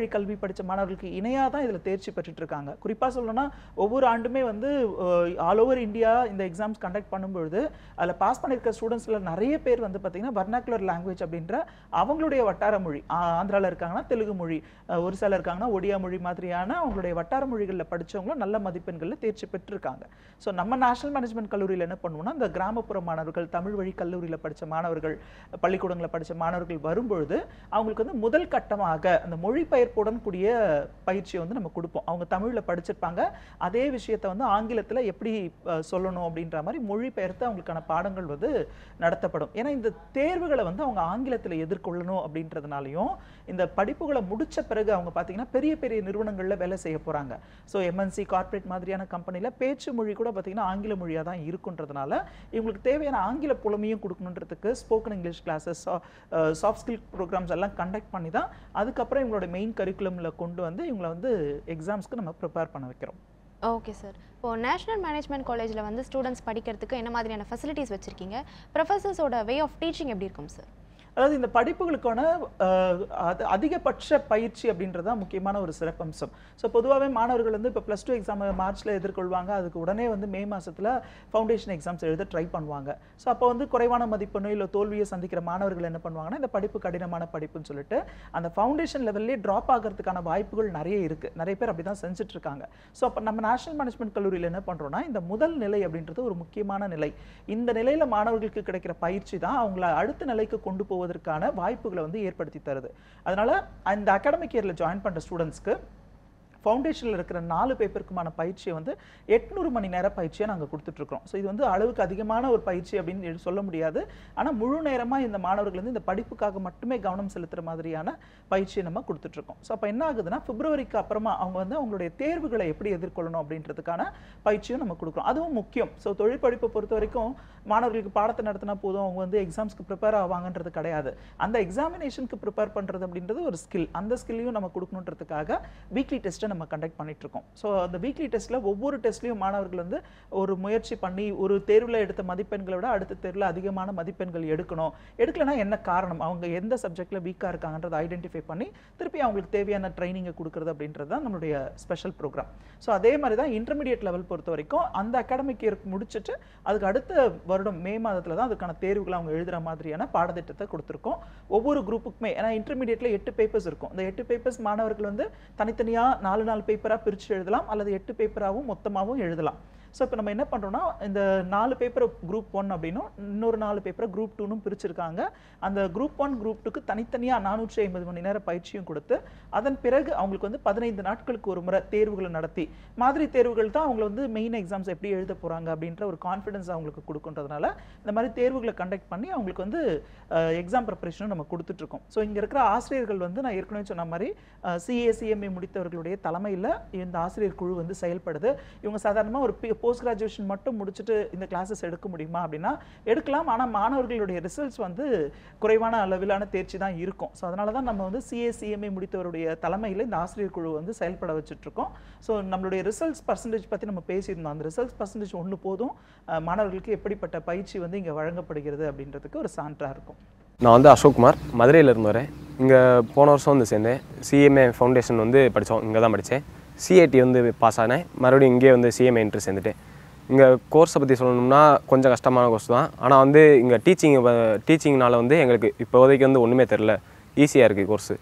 படித்த மாணவர்களுக்கு இணையாக தான் இதில் தேர்ச்சி பெற்றுட்டு இருக்காங்க குறிப்பாக சொல்லணும்னா ஒவ்வொரு ஆண்டுமே வந்து ஆல் ஓவர் இந்தியா இந்த எக்ஸாம்ஸ் கண்டக்ட் பண்ணும்பொழுது அதில் பாஸ் பண்ணியிருக்க ஸ்டூடெண்ட்ஸில் நிறைய பேர் வந்து பார்த்தீங்கன்னா வர்னாக்குலர் லாங்குவேஜ் அப்படின்ற அவங்களுடைய வட்டார மொழி ஆந்திராவில் இருக்காங்கன்னா தெலுங்கு மொழி அஹ், ஒரிசால இருக்காங்கன்னா ஒடியா மொழி மாதிரியான அவங்களுடைய வட்டார மொழிகளில் படிச்சவங்களும் நல்ல மதிப்பெண்களில் தேர்ச்சி பெற்றிருக்காங்க ஸோ நம்ம நேஷனல் மேனேஜ்மெண்ட் கல்லூரியில் என்ன பண்ணுவோம்னா இந்த கிராமப்புற மாணவர்கள் தமிழ் வழி கல்லூரியில் படித்த மாணவர்கள் பள்ளிக்கூடங்களில் படித்த மாணவர்கள் வரும்பொழுது அவங்களுக்கு வந்து முதல் கட்டமாக அந்த மொழிபெயர்ப்புடன் கூடிய பயிற்சியை வந்து நம்ம கொடுப்போம் அவங்க தமிழில் படிச்சிருப்பாங்க அதே விஷயத்தை வந்து ஆங்கிலத்தில் எப்படி அஹ், சொல்லணும் அப்படின்ற மாதிரி மொழிபெயர்த்து அவங்களுக்கான பாடங்கள் வந்து நடத்தப்படும் ஏன்னா இந்த தேர்வுகளை வந்து அவங்க ஆங்கிலத்தில் எதிர்கொள்ளணும் அப்படின்றதுனாலையும் இந்த படிப்புகளை முடிச்ச பிறகு அவங்க பார்த்தீங்கன்னா பெரிய பெரிய நிறுவனங்களில் வேலை செய்ய போகிறாங்க ஸோ எம்என்சி கார்ப்பரேட் மாதிரியான கம்பெனியில் பேச்சு மொழி கூட பார்த்தீங்கன்னா ஆங்கில மொழியாக தான் இருக்குன்றதுனால இவங்களுக்கு தேவையான ஆங்கில புலமையும் கொடுக்கணுன்றதுக்கு spoken English classes soft skill programs எல்லாம் கண்டக்ட் பண்ணி தான் அதுக்கப்புறம் இவங்களோட மெயின் கரிக்குலமில் கொண்டு வந்து இவங்களை வந்து எக்ஸாம்ஸ்க்கு நம்ம ப்ரிப்பேர் பண்ண வைக்கிறோம் ஓகே சார் இப்போ நேஷனல் மேனேஜ்மெண்ட் காலேஜில் வந்து ஸ்டூடெண்ட்ஸ் படிக்கிறதுக்கு என்ன மாதிரியான ஃபெசிலிட்டிஸ் வச்சுருக்கீங்க ப்ரொஃபஸர்ஸோட வே ஆஃப் டீச்சிங் எப்படி இருக்கும் சார் அதாவது இந்த படிப்புகளுக்கான அஹ், அது அதிகபட்ச பயிற்சி அப்படின்றது தான் முக்கியமான ஒரு சிறப்பம்சம் ஸோ பொதுவாகவே மாணவர்கள் வந்து இப்போ ப்ளஸ் டூ எக்ஸாம் மார்ச்சில் எதிர்கொள்வாங்க அதுக்கு உடனே வந்து மே மாசத்துல ஃபவுண்டேஷன் எக்ஸாம்ஸ் எழுத ட்ரை பண்ணுவாங்க ஸோ அப்போ வந்து குறைவான மதிப்பெண்ணோ இல்லை தோல்வியை சந்திக்கிற மாணவர்கள் என்ன பண்ணுவாங்கன்னா இந்த படிப்பு கடினமான படிப்புன்னு சொல்லிட்டு அந்த ஃபவுண்டேஷன் லெவல்லே ட்ராப் ஆகிறதுக்கான வாய்ப்புகள் நிறைய இருக்குது நிறைய பேர் அப்படி தான் செஞ்சுட்டு இருக்காங்க ஸோ அப்போ நம்ம நேஷனல் மேனேஜ்மெண்ட் கல்லூரியில் என்ன பண்ணுறோம்னா இந்த முதல் நிலை அப்படின்றது ஒரு முக்கியமான நிலை இந்த நிலையில் மாணவர்களுக்கு கிடைக்கிற பயிற்சி தான் அவங்கள அடுத்த நிலைக்கு கொண்டு போவதற்கான வாய்ப்புகளை வந்து ஏற்படுத்தி தருது அதனால அந்த அகாடமிக் இயரில் ஜாயின் பண்ணுற ஸ்டூடெண்ட்ஸ்க்கு ஃபவுண்டேஷனில் இருக்கிற நாலு பேப்பருக்குமான பயிற்சியை வந்து எட்நூறு மணி நேர பயிற்சியை நாங்கள் கொடுத்துட்ருக்கோம் ஸோ இது வந்து அளவுக்கு அதிகமான ஒரு பயிற்சி அப்படின்னு எடு- சொல்ல முடியாது ஆனால் முழு நேரமாக இந்த மாணவர்கள் வந்து இந்த படிப்புக்காக மட்டுமே கவனம் செலுத்துகிற மாதிரியான பயிற்சியை நம்ம கொடுத்துட்ருக்கோம் ஸோ அப்போ என்ன ஆகுதுன்னா பிப்ரவரிக்கு அப்புறமா அவங்க வந்து அவங்களுடைய தேர்வுகளை எப்படி எதிர்கொள்ளணும் அப்படின்றதுக்கான பயிற்சியும் நம்ம கொடுக்குறோம் அதுவும் முக்கியம் ஸோ தொழில் படிப்பை பொறுத்த வரைக்கும் மாணவர்களுக்கு பாடத்தை நடத்தினா போதும் அவங்க வந்து எக்ஸாம்ஸ்க்கு ப்ரிப்பேர் ஆவாங்கன்றது கிடையாது அந்த எக்ஸாமினேஷனுக்கு ப்ரிப்பேர் பண்ணுறது அப்படின்றது ஒரு ஸ்கில் அந்த ஸ்கில்லையும் நம்ம கொடுக்கணுன்றதுக்காக வீக்லி டெஸ்ட்டை நம்ம கண்டக்ட் பண்ணிட்டு இருக்கோம் ஸோ அந்த வீக்லி டெஸ்ட்டில் ஒவ்வொரு டெஸ்ட்லையும் மாணவர்கள் வந்து ஒரு முயற்சி பண்ணி ஒரு தேர்வில் எடுத்த மதிப்பெண்களை விட அடுத்த தேர்வில் அதிகமான மதிப்பெண்கள் எடுக்கணும் எடுக்கலைன்னா என்ன காரணம் அவங்க எந்த சப்ஜெக்டில் வீக்காக இருக்காங்கன்றதை ஐடென்டிஃபை பண்ணி திருப்பி அவங்களுக்கு தேவையான ட்ரைனிங்கை கொடுக்குறது அப்படின்றது தான் நம்மளுடைய ஸ்பெஷல் ப்ரோக்ராம் ஸோ அதே மாதிரி தான் இன்டர்மீடியட் லெவல் பொறுத்த வரைக்கும் அந்த அகாடமிக் இயர் முடிச்சுட்டு அதுக்கு அடுத்த வருடம் மே மாதத்தில் தான் அதுக்கான தேர்வுகளை அவங்க எழுதுகிற மாதிரியான பாடத்திட்டத்தை கொடுத்துருக்கோம் ஒவ்வொரு குரூப்புக்குமே ஏன்னா இன்டர்மீடியட்ல எட்டு பேப்பர்ஸ் இருக்கும் இந்த எட்டு பேப்பர்ஸ் மாணவர்கள் வந்து தனித்தனியாக நாலு நாலு பேப்பராக பிரித்து எழுதலாம் அல்லது எட்டு பேப்பராகவும் மொத்தமாகவும் எழுதலாம் ஸோ இப்போ நம்ம என்ன பண்ணுறோம்னா இந்த நாலு பேப்பரை குரூப் ஒன் அப்படின்னும் இன்னொரு நாலு பேப்பரை குரூப் டூனும் பிரிச்சிருக்காங்க அந்த குரூப் ஒன் குரூப் டூக்கு தனித்தனியாக நானூற்றி ஐம்பது மணி நேரம் பயிற்சியும் கொடுத்து அதன் பிறகு அவங்களுக்கு வந்து பதினைந்து நாட்களுக்கு ஒரு முறை தேர்வுகளை நடத்தி மாதிரி தேர்வுகள் தான் அவங்க வந்து மெயின் எக்ஸாம்ஸ் எப்படி எழுத போகிறாங்க அப்படின்ற ஒரு கான்ஃபிடன்ஸ் அவங்களுக்கு கொடுக்குன்றதுனால இந்த மாதிரி தேர்வுகளை கண்டக்ட் பண்ணி அவங்களுக்கு வந்து எக்ஸாம் ப்ரிப்பரேஷனும் நம்ம கொடுத்துட்ருக்கோம் ஸோ இங்கே இருக்கிற ஆசிரியர்கள் வந்து நான் ஏற்கனவே சொன்ன மாதிரி சிஏசிஎம்ஏ முடித்தவர்களுடைய தலைமையில் இந்த ஆசிரியர் குழு வந்து செயல்படுது இவங்க சாதாரணமாக ஒரு போஸ்ட் கிராஜுவேஷன் மட்டும் முடிச்சுட்டு இந்த கிளாஸஸ் எடுக்க முடியுமா அப்படின்னா எடுக்கலாம் ஆனால் மாணவர்களுடைய ரிசல்ட்ஸ் வந்து குறைவான அளவிலான தேர்ச்சி தான் இருக்கும் ஸோ அதனால தான் நம்ம வந்து சிஏசிஎம்ஏ முடித்தவருடைய தலைமையில் இந்த ஆசிரியர் குழு வந்து செயல்பட வச்சுட்டு இருக்கோம் ஸோ நம்மளுடைய ரிசல்ட்ஸ் பர்சன்டேஜ் பற்றி நம்ம பேசியிருந்தோம் அந்த ரிசல்ட்ஸ் பர்சன்டேஜ் ஒன்று போதும் அஹ், மாணவர்களுக்கு எப்படிப்பட்ட பயிற்சி வந்து இங்கே வழங்கப்படுகிறது அப்படின்றதுக்கு ஒரு சான்றாக இருக்கும் நான் வந்து அசோக்குமார் மதுரையில இருந்து வரேன் இங்கே போன வருஷம் வந்து சேர்ந்தேன் சிஎம்ஏ ஃபவுண்டேஷன் வந்து படித்தோம் இங்கே தான் படித்தேன் சிஏடி வந்து பாஸ் ஆனேன் மறுபடியும் இங்கே வந்து சிஎம்ஏ இன்ட்ரெஸ்ட் சேர்ந்துட்டேன் இங்கே கோர்ஸை பற்றி சொல்லணும்னா கொஞ்சம் கஷ்டமான கோர்ஸ் தான் ஆனால் வந்து இங்கே டீச்சிங் டீச்சிங்னால வந்து எங்களுக்கு இப்போதைக்கு வந்து ஒன்றுமே தெரில ஈஸியாக இருக்குது கோர்ஸு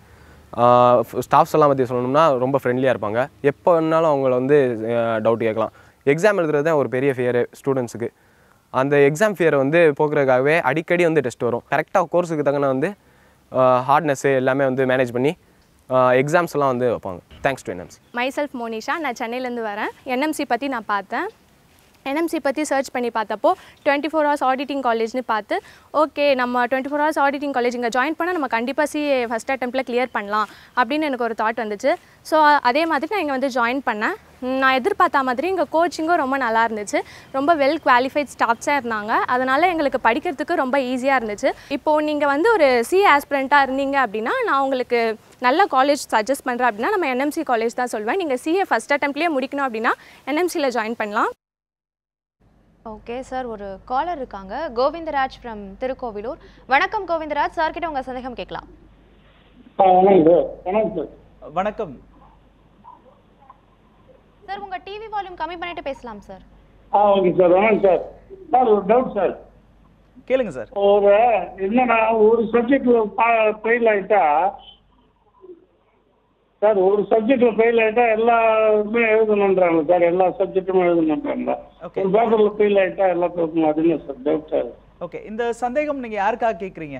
ஸ்டாஃப்ஸ் எல்லாம் பற்றி சொல்லணும்னா ரொம்ப ஃப்ரெண்ட்லியாக இருப்பாங்க எப்போ வேணாலும் அவங்கள வந்து டவுட் கேட்கலாம் எக்ஸாம் எழுதுறது தான் ஒரு பெரிய ஃபியரு ஸ்டூடெண்ட்ஸுக்கு அந்த எக்ஸாம் ஃபியரை வந்து போக்குறதுக்காகவே அடிக்கடி வந்து டெஸ்ட் வரும் கரெக்டாக கோர்ஸுக்கு தக்கன வந்து ஹார்ட்னஸ்ஸு எல்லாமே வந்து மேனேஜ் பண்ணி எக்ஸாம்ஸ்லாம் வந்து வைப்பாங்க thanks to NMC myself Monisha நான் சென்னையிலேருந்து வரேன் என்எம்சி பற்றி நான் பார்த்தேன் என்எம்சி பற்றி சர்ச் பண்ணி பார்த்தப்போ டுவெண்ட்டி ஃபோர் ஹவர்ஸ் ஆடிட்டிங் காலேஜ்னு பார்த்து ஓகே நம்ம twenty four hours auditing college இங்கே ஜாயின் பண்ணால் நம்ம கண்டிப்பாக சிஏ ஃபஸ்ட் அட்டெம்ப்ட்டில் கிளியர் பண்ணலாம் அப்படின்னு எனக்கு ஒரு தாட் வந்துச்சு ஸோ அதே மாதிரி நான் இங்கே வந்து ஜாயின் பண்ணேன் ம், நான் எதிர்பார்த்த மாதிரி இங்கே கோச்சிங்கும் ரொம்ப நல்லா இருந்துச்சு ரொம்ப வெல் குவாலிஃபைட் ஸ்டாஃப்ஸாக இருந்தாங்க அதனால் எங்களுக்கு படிக்கிறதுக்கு ரொம்ப ஈஸியாக இருந்துச்சு இப்போது நீங்கள் வந்து ஒரு சி ஆஸ்பிரண்ட்டாக இருந்தீங்க அப்படின்னா நான் உங்களுக்கு நல்ல காலேஜ் சஜஸ்ட் பண்ணுறேன் அப்படின்னா நம்ம என்எம்சி காலேஜ் தான் சொல்வேன் நீங்கள் சிஏ ஃபஸ்ட் அட்டெம்ப்ட்லேயே முடிக்கணும் அப்படின்னா என்எம்சியில் ஜாயின் பண்ணலாம் ஓகே சார் ஒரு காலர் இருக்காங்க கோவிந்தராஜ் ஃப்ரம் திருக்கோவிலூர் வணக்கம் கோவிந்தராஜ் சார் கிட்ட உங்க சந்தேகம் கேட்கலாம் ஆ, வணக்கம் சார் வணக்கம் சார் வணக்கம் சார் உங்க டிவி வால்யூம் கம்மி பண்ணிட்டு பேசலாம் சார் ஆ ஓகே சார் வணக்கம் சார் சார் ஒரு டவுட் சார் கேளுங்க சார் ஒரு என்னன்னா ஒரு சப்ஜெக்ட்ல ஃபெயில் ஆயிட்டா சார் ஒரு சப்ஜெக்ட்ல ஃபெயில் ஆயிட்டா எல்லாமே எழுதணுன்றாங்க சார் எல்லா சப்ஜெக்ட்டுமே எழுதணுன்றாங்க Okay. ஒரு பேப்பர்ல ஃபெயில் ஆயிட்டா எல்லா பேப்பரும் அது என்ன சார் டவுட் சார் ஓகே இந்த சந்தேகம் நீங்க யாருக்காக கேக்குறீங்க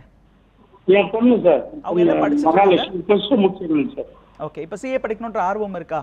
என் பொண்ணு சார் அவங்க என்ன படிச்சிட்டு மகாலட்சுமி ப்ளஸ் டூ முடிச்சிருக்கேன் சார் ஓகே இப்போ சிஏ படிக்கணுன்ற ஆர்வம் இருக்கா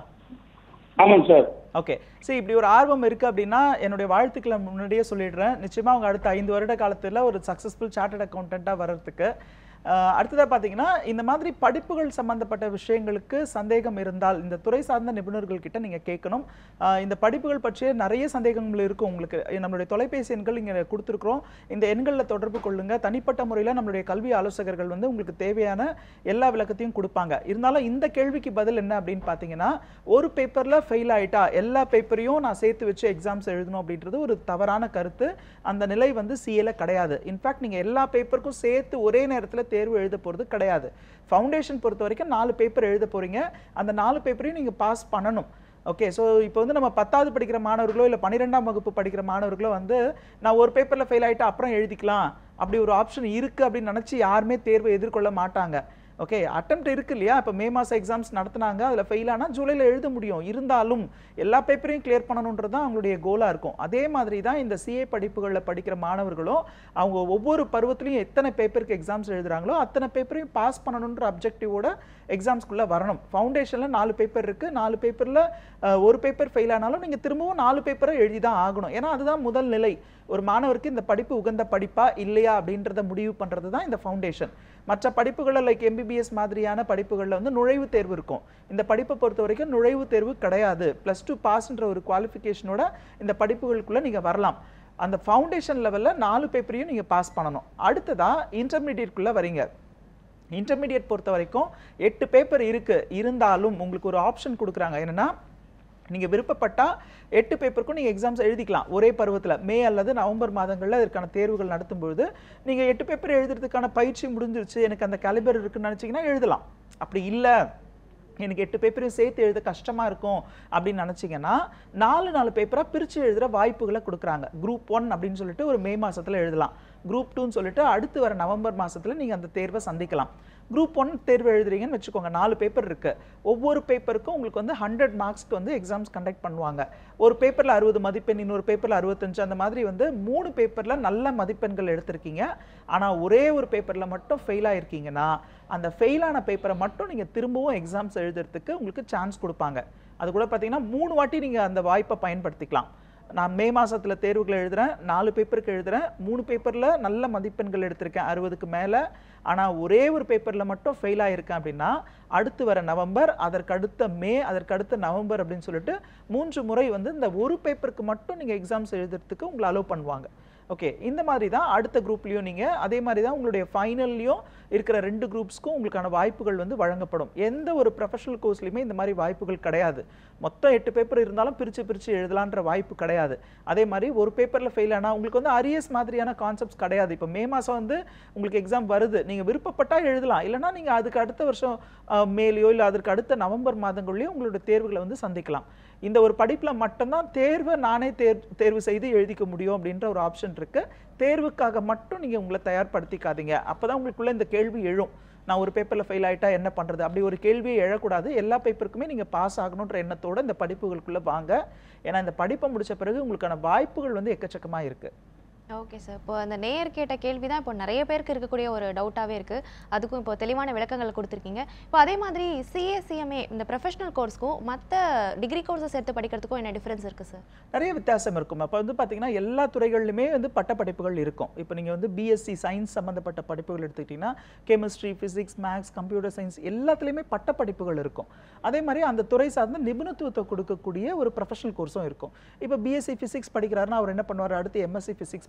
ஆமாம் சார் ஓகே சரி இப்படி ஒரு ஆர்வம் இருக்கு அப்படின்னா என்னுடைய வாழ்த்துக்களை முன்னாடியே சொல்லிடுறேன் நிச்சயமா அவங்க அடுத்த ஐந்து வருட காலத்துல ஒரு சக்ஸஸ்ஃபுல் சார்ட்டர்ட் அக்கௌண்டண்ட்டாக வர்றதுக்கு அஹ், அடுத்ததா பார்த்தீங்கன்னா இந்த மாதிரி படிப்புகள் சம்பந்தப்பட்ட விஷயங்களுக்கு சந்தேகம் இருந்தால் இந்த துறை சார்ந்த நிபுணர்கள் கிட்ட நீங்க கேட்கணும் அஹ், இந்த படிப்புகள் பற்றிய நிறைய சந்தேகங்கள் இருக்கும் உங்களுக்கு நம்மளுடைய தொலைபேசி எண்கள் இங்க கொடுத்துருக்குறோம் இந்த எண்களில் தொடர்பு கொள்ளுங்க தனிப்பட்ட முறையில் நம்மளுடைய கல்வி ஆலோசகர்கள் வந்து உங்களுக்கு தேவையான எல்லா விளக்கத்தையும் கொடுப்பாங்க இருந்தாலும் இந்த கேள்விக்கு பதில் என்ன அப்படின்னு பார்த்தீங்கன்னா ஒரு பேப்பரில் ஃபெயில் ஆயிட்டா எல்லா பேப்பரையும் நான் சேர்த்து வச்சு எக்ஸாம்ஸ் எழுதணும் அப்படின்றது ஒரு தவறான கருத்து அந்த நிலை வந்து சிஏல கிடையாது இன்ஃபேக்ட் நீங்கள் எல்லா பேப்பருக்கும் சேர்த்து ஒரே நேரத்தில் தேர்வு எழுத போகிறது கிடையாது ஃபவுண்டேஷன் பொறுத்த வரைக்கும் நாலு பேப்பர் எழுத போகிறீங்க அந்த நாலு பேப்பரையும் நீங்கள் பாஸ் பண்ணணும் ஓகே ஸோ இப்போ வந்து நம்ம பத்தாவது படிக்கிற மாணவர்களோ இல்லை பன்னிரெண்டாம் வகுப்பு படிக்கிற மாணவர்களோ வந்து நான் ஒரு பேப்பரில் ஃபெயில் ஆயிட்டு அப்புறம் எழுதிக்கலாம் அப்படி ஒரு ஆப்ஷன் இருக்குது அப்படின்னு நினச்சி யாருமே தேர்வை எதிர்கொள்ள மாட்டாங்க ஓகே அட்டெம்ப்ட் இருக்கு இல்லையா இப்போ மே மாதம் எக்ஸாம்ஸ் நடத்துனாங்க அதில் ஃபெயில் ஆனால் ஜூலையில் எழுத முடியும் இருந்தாலும் எல்லா பேப்பரையும் கிளியர் பண்ணணுன்றது தான் அவங்களுடைய கோலாக இருக்கும் அதே மாதிரி தான் இந்த சிஏ படிப்புகளில் படிக்கிற மாணவர்களும் அவங்க ஒவ்வொரு பருவத்திலையும் எத்தனை பேப்பருக்கு எக்ஸாம்ஸ் எழுதுறாங்களோ அத்தனை பேப்பரையும் பாஸ் பண்ணணுன்ற அப்ஜெக்டிவோட எக்ஸாம்ஸ்குள்ளே வரணும் ஃபவுண்டேஷனில் நாலு பேப்பர் இருக்குது நாலு பேப்பரில் ஒரு பேப்பர் ஃபெயில் ஆனாலும் நீங்கள் திரும்பவும் நாலு பேப்பரை எழுதி தான் ஆகணும் ஏன்னா அதுதான் முதல் நிலை ஒரு மாணவருக்கு இந்த படிப்பு உகந்த படிப்பா இல்லையா அப்படின்றத முடிவு பண்ணுறது தான் இந்த ஃபவுண்டேஷன் மற்ற படிப்புகளில் லைக் எம்பிபிஎஸ் மாதிரியான படிப்புகளில் வந்து நுழைவுத் தேர்வு இருக்கும் இந்த படிப்பை பொறுத்த வரைக்கும் நுழைவுத் தேர்வு கிடையாது ப்ளஸ் டூ பாஸ்ன்ற ஒரு குவாலிஃபிகேஷனோட இந்த படிப்புகளுக்குள்ளே நீங்கள் வரலாம் அந்த ஃபவுண்டேஷன் லெவலில் நாலு பேப்பரையும் நீங்கள் பாஸ் பண்ணணும் அடுத்ததா இன்டர்மீடியட்குள்ளே வரீங்க இன்டர்மீடியட் பொறுத்த வரைக்கும் எட்டு பேப்பர் இருக்கு இருந்தாலும் உங்களுக்கு ஒரு ஆப்ஷன் கொடுக்குறாங்க என்னன்னா நீங்கள் விருப்பப்பட்டா எட்டு பேப்பருக்கும் நீங்கள் எக்ஸாம்ஸ் எழுதிக்கலாம் ஒரே பருவத்தில் மே அல்லது நவம்பர் மாதங்களில் இதற்கான தேர்வுகள் நடத்தும் பொழுது நீங்கள் எட்டு பேப்பர் எழுதுறதுக்கான பயிற்சி முடிஞ்சிருச்சு எனக்கு அந்த கலிபர் இருக்குன்னு நினச்சிங்கன்னா எழுதலாம் அப்படி இல்லை எனக்கு எட்டு பேப்பரையும் சேர்த்து எழுத கஷ்டமா இருக்கும் அப்படின்னு நினச்சிங்கன்னா நாலு நாலு பேப்பராக பிரித்து எழுதுகிற வாய்ப்புகளை கொடுக்குறாங்க குரூப் ஒன் அப்படின்னு சொல்லிட்டு ஒரு மே மாசத்துல எழுதலாம் குரூப் டூன்னு சொல்லிட்டு அடுத்து வர நவம்பர் மாசத்துல நீங்கள் அந்த தேர்வை சந்திக்கலாம் குரூப் ஒன் தேர்வு எழுதுறீங்கன்னு வச்சுக்கோங்க நாலு பேப்பர் இருக்கு ஒவ்வொரு பேப்பருக்கும் உங்களுக்கு வந்து ஹண்ட்ரட் மார்க்ஸ்க்கு வந்து எக்ஸாம்ஸ் கண்டக்ட் பண்ணுவாங்க ஒரு பேப்பரில் அறுபது மதிப்பெண் இன்னொரு பேப்பரில் அறுபத்தஞ்சு அந்த மாதிரி வந்து மூணு பேப்பரில் நல்ல மதிப்பெண்கள் எடுத்திருக்கீங்க ஆனால் ஒரே ஒரு பேப்பரில் மட்டும் ஃபெயில் ஆயிருக்கீங்கன்னா அந்த ஃபெயிலான பேப்பரை மட்டும் நீங்கள் திரும்பவும் எக்ஸாம்ஸ் எழுதுறதுக்கு உங்களுக்கு சான்ஸ் கொடுப்பாங்க அது கூட பார்த்தீங்கன்னா மூணு வாட்டி நீங்கள் அந்த வாய்ப்பை பயன்படுத்திக்கலாம் நான் மே மாசத்துல தேர்வுகள் எழுதுறேன் நாலு பேப்பருக்கு எழுதுறேன் மூணு பேப்பரில் நல்ல மதிப்பெண்கள் எடுத்திருக்கேன் அறுபதுக்கு மேலே ஆனால் ஒரே ஒரு பேப்பரில் மட்டும் ஃபெயில் ஆயிருக்கேன் அப்படின்னா அடுத்து வர நவம்பர் அதற்கு அடுத்த மே அதற்கு அடுத்த நவம்பர் அப்படின்னு சொல்லிட்டு மூன்று முறை வந்து இந்த ஒரு பேப்பருக்கு மட்டும் நீங்கள் எக்ஸாம்ஸ் எழுதுறதுக்கு உங்களை அலோவ் பண்ணுவாங்க ஓகே இந்த மாதிரி தான் அடுத்த குரூப்லேயும் நீங்கள் அதே மாதிரி தான் உங்களுடைய ஃபைனல்லையும் இருக்கிற ரெண்டு குரூப்ஸ்க்கும் உங்களுக்கான வாய்ப்புகள் வந்து வழங்கப்படும் எந்த ஒரு ப்ரொஃபஷனல் கோர்ஸ்லையுமே இந்த மாதிரி வாய்ப்புகள் கிடையாது மொத்தம் எட்டு பேப்பர் இருந்தாலும் பிரித்து பிரித்து எழுதலான்ற வாய்ப்பு கிடையாது அதே மாதிரி ஒரு பேப்பரில் ஃபெயில் ஆனால் உங்களுக்கு வந்து அரியஸ் மாதிரியான கான்செப்ட்ஸ் கிடையாது இப்போ மே மாதம் வந்து உங்களுக்கு எக்ஸாம் வருது நீங்கள் விருப்பப்பட்டால் எழுதலாம் இல்லைனா நீங்கள் அதுக்கு அடுத்த வருஷம் அஹ், மேலேயோ இல்லை அதற்கு அடுத்த நவம்பர் மாதங்கள்லையோ உங்களோட தேர்வுகளை வந்து சந்திக்கலாம் இந்த ஒரு படிப்பில் மட்டும்தான் தேர்வை நானே தேர் தேர்வு செய்து எழுதிக்க முடியும் அப்படின்ற ஒரு ஆப்ஷன் இருக்கு தேர்வுக்காக மட்டும் நீங்கள் உங்களை தயார்படுத்திக்காதீங்க அப்போ தான் உங்களுக்குள்ள இந்த கேள்வி எழும் நான் ஒரு பேப்பரில் ஃபெயில் ஆயிட்டா என்ன பண்ணுறது அப்படி ஒரு கேள்வியே எழக்கூடாது எல்லா பேப்பருக்குமே நீங்கள் பாஸ் ஆகணுன்ற எண்ணத்தோட இந்த படிப்புகளுக்குள்ளே வாங்க ஏன்னா இந்த படிப்பை முடிச்ச பிறகு உங்களுக்கான வாய்ப்புகள் வந்து எக்கச்சக்கமாக இருக்கு ஓகே சார் இப்போ அந்த நேயர் கேட்ட கேள்வி தான் இப்போ நிறைய பேருக்கு இருக்கக்கூடிய ஒரு டவுட்டாகவே இருக்குது அதுக்கும் இப்போ தெளிவான விளக்கங்கள் கொடுத்துருக்கீங்க இப்போ அதே மாதிரி சிஏசிஎம்ஏ இந்த ப்ரொஃபஷனல் கோர்ஸ்க்கும் மற்ற டிகிரி கோர்ஸஸ் எடுத்து படிக்கிறதுக்கும் என்ன டிஃப்ரென்ஸ் இருக்குது சார் நிறைய வித்தியாசம் இருக்கும் அப்போ வந்து பார்த்தீங்கன்னா எல்லா துறைகள்லையுமே வந்து பட்டப்படிப்புகள் இருக்கும் இப்போ நீங்கள் வந்து பிஎஸ்சி சயின்ஸ் சம்மந்தப்பட்ட படிப்புகள் எடுத்துக்கிட்டிங்கன்னா chemistry physics maths computer science எல்லாத்துலேயுமே பட்டப்படிப்புகள் இருக்கும் அதே மாதிரி அந்த துறை சார்ந்த நிபுணத்துவத்தை கொடுக்கக்கூடிய ஒரு ப்ரொஃபஷனல் கோர்ஸும் இருக்கும் இப்போ பிஎஸ்சி ஃபிசிக்ஸ் படிக்கிறாருன்னா அவர் என்ன பண்ணுவார் அடுத்து எம்எஸ்சி ஃபிசிக்ஸ்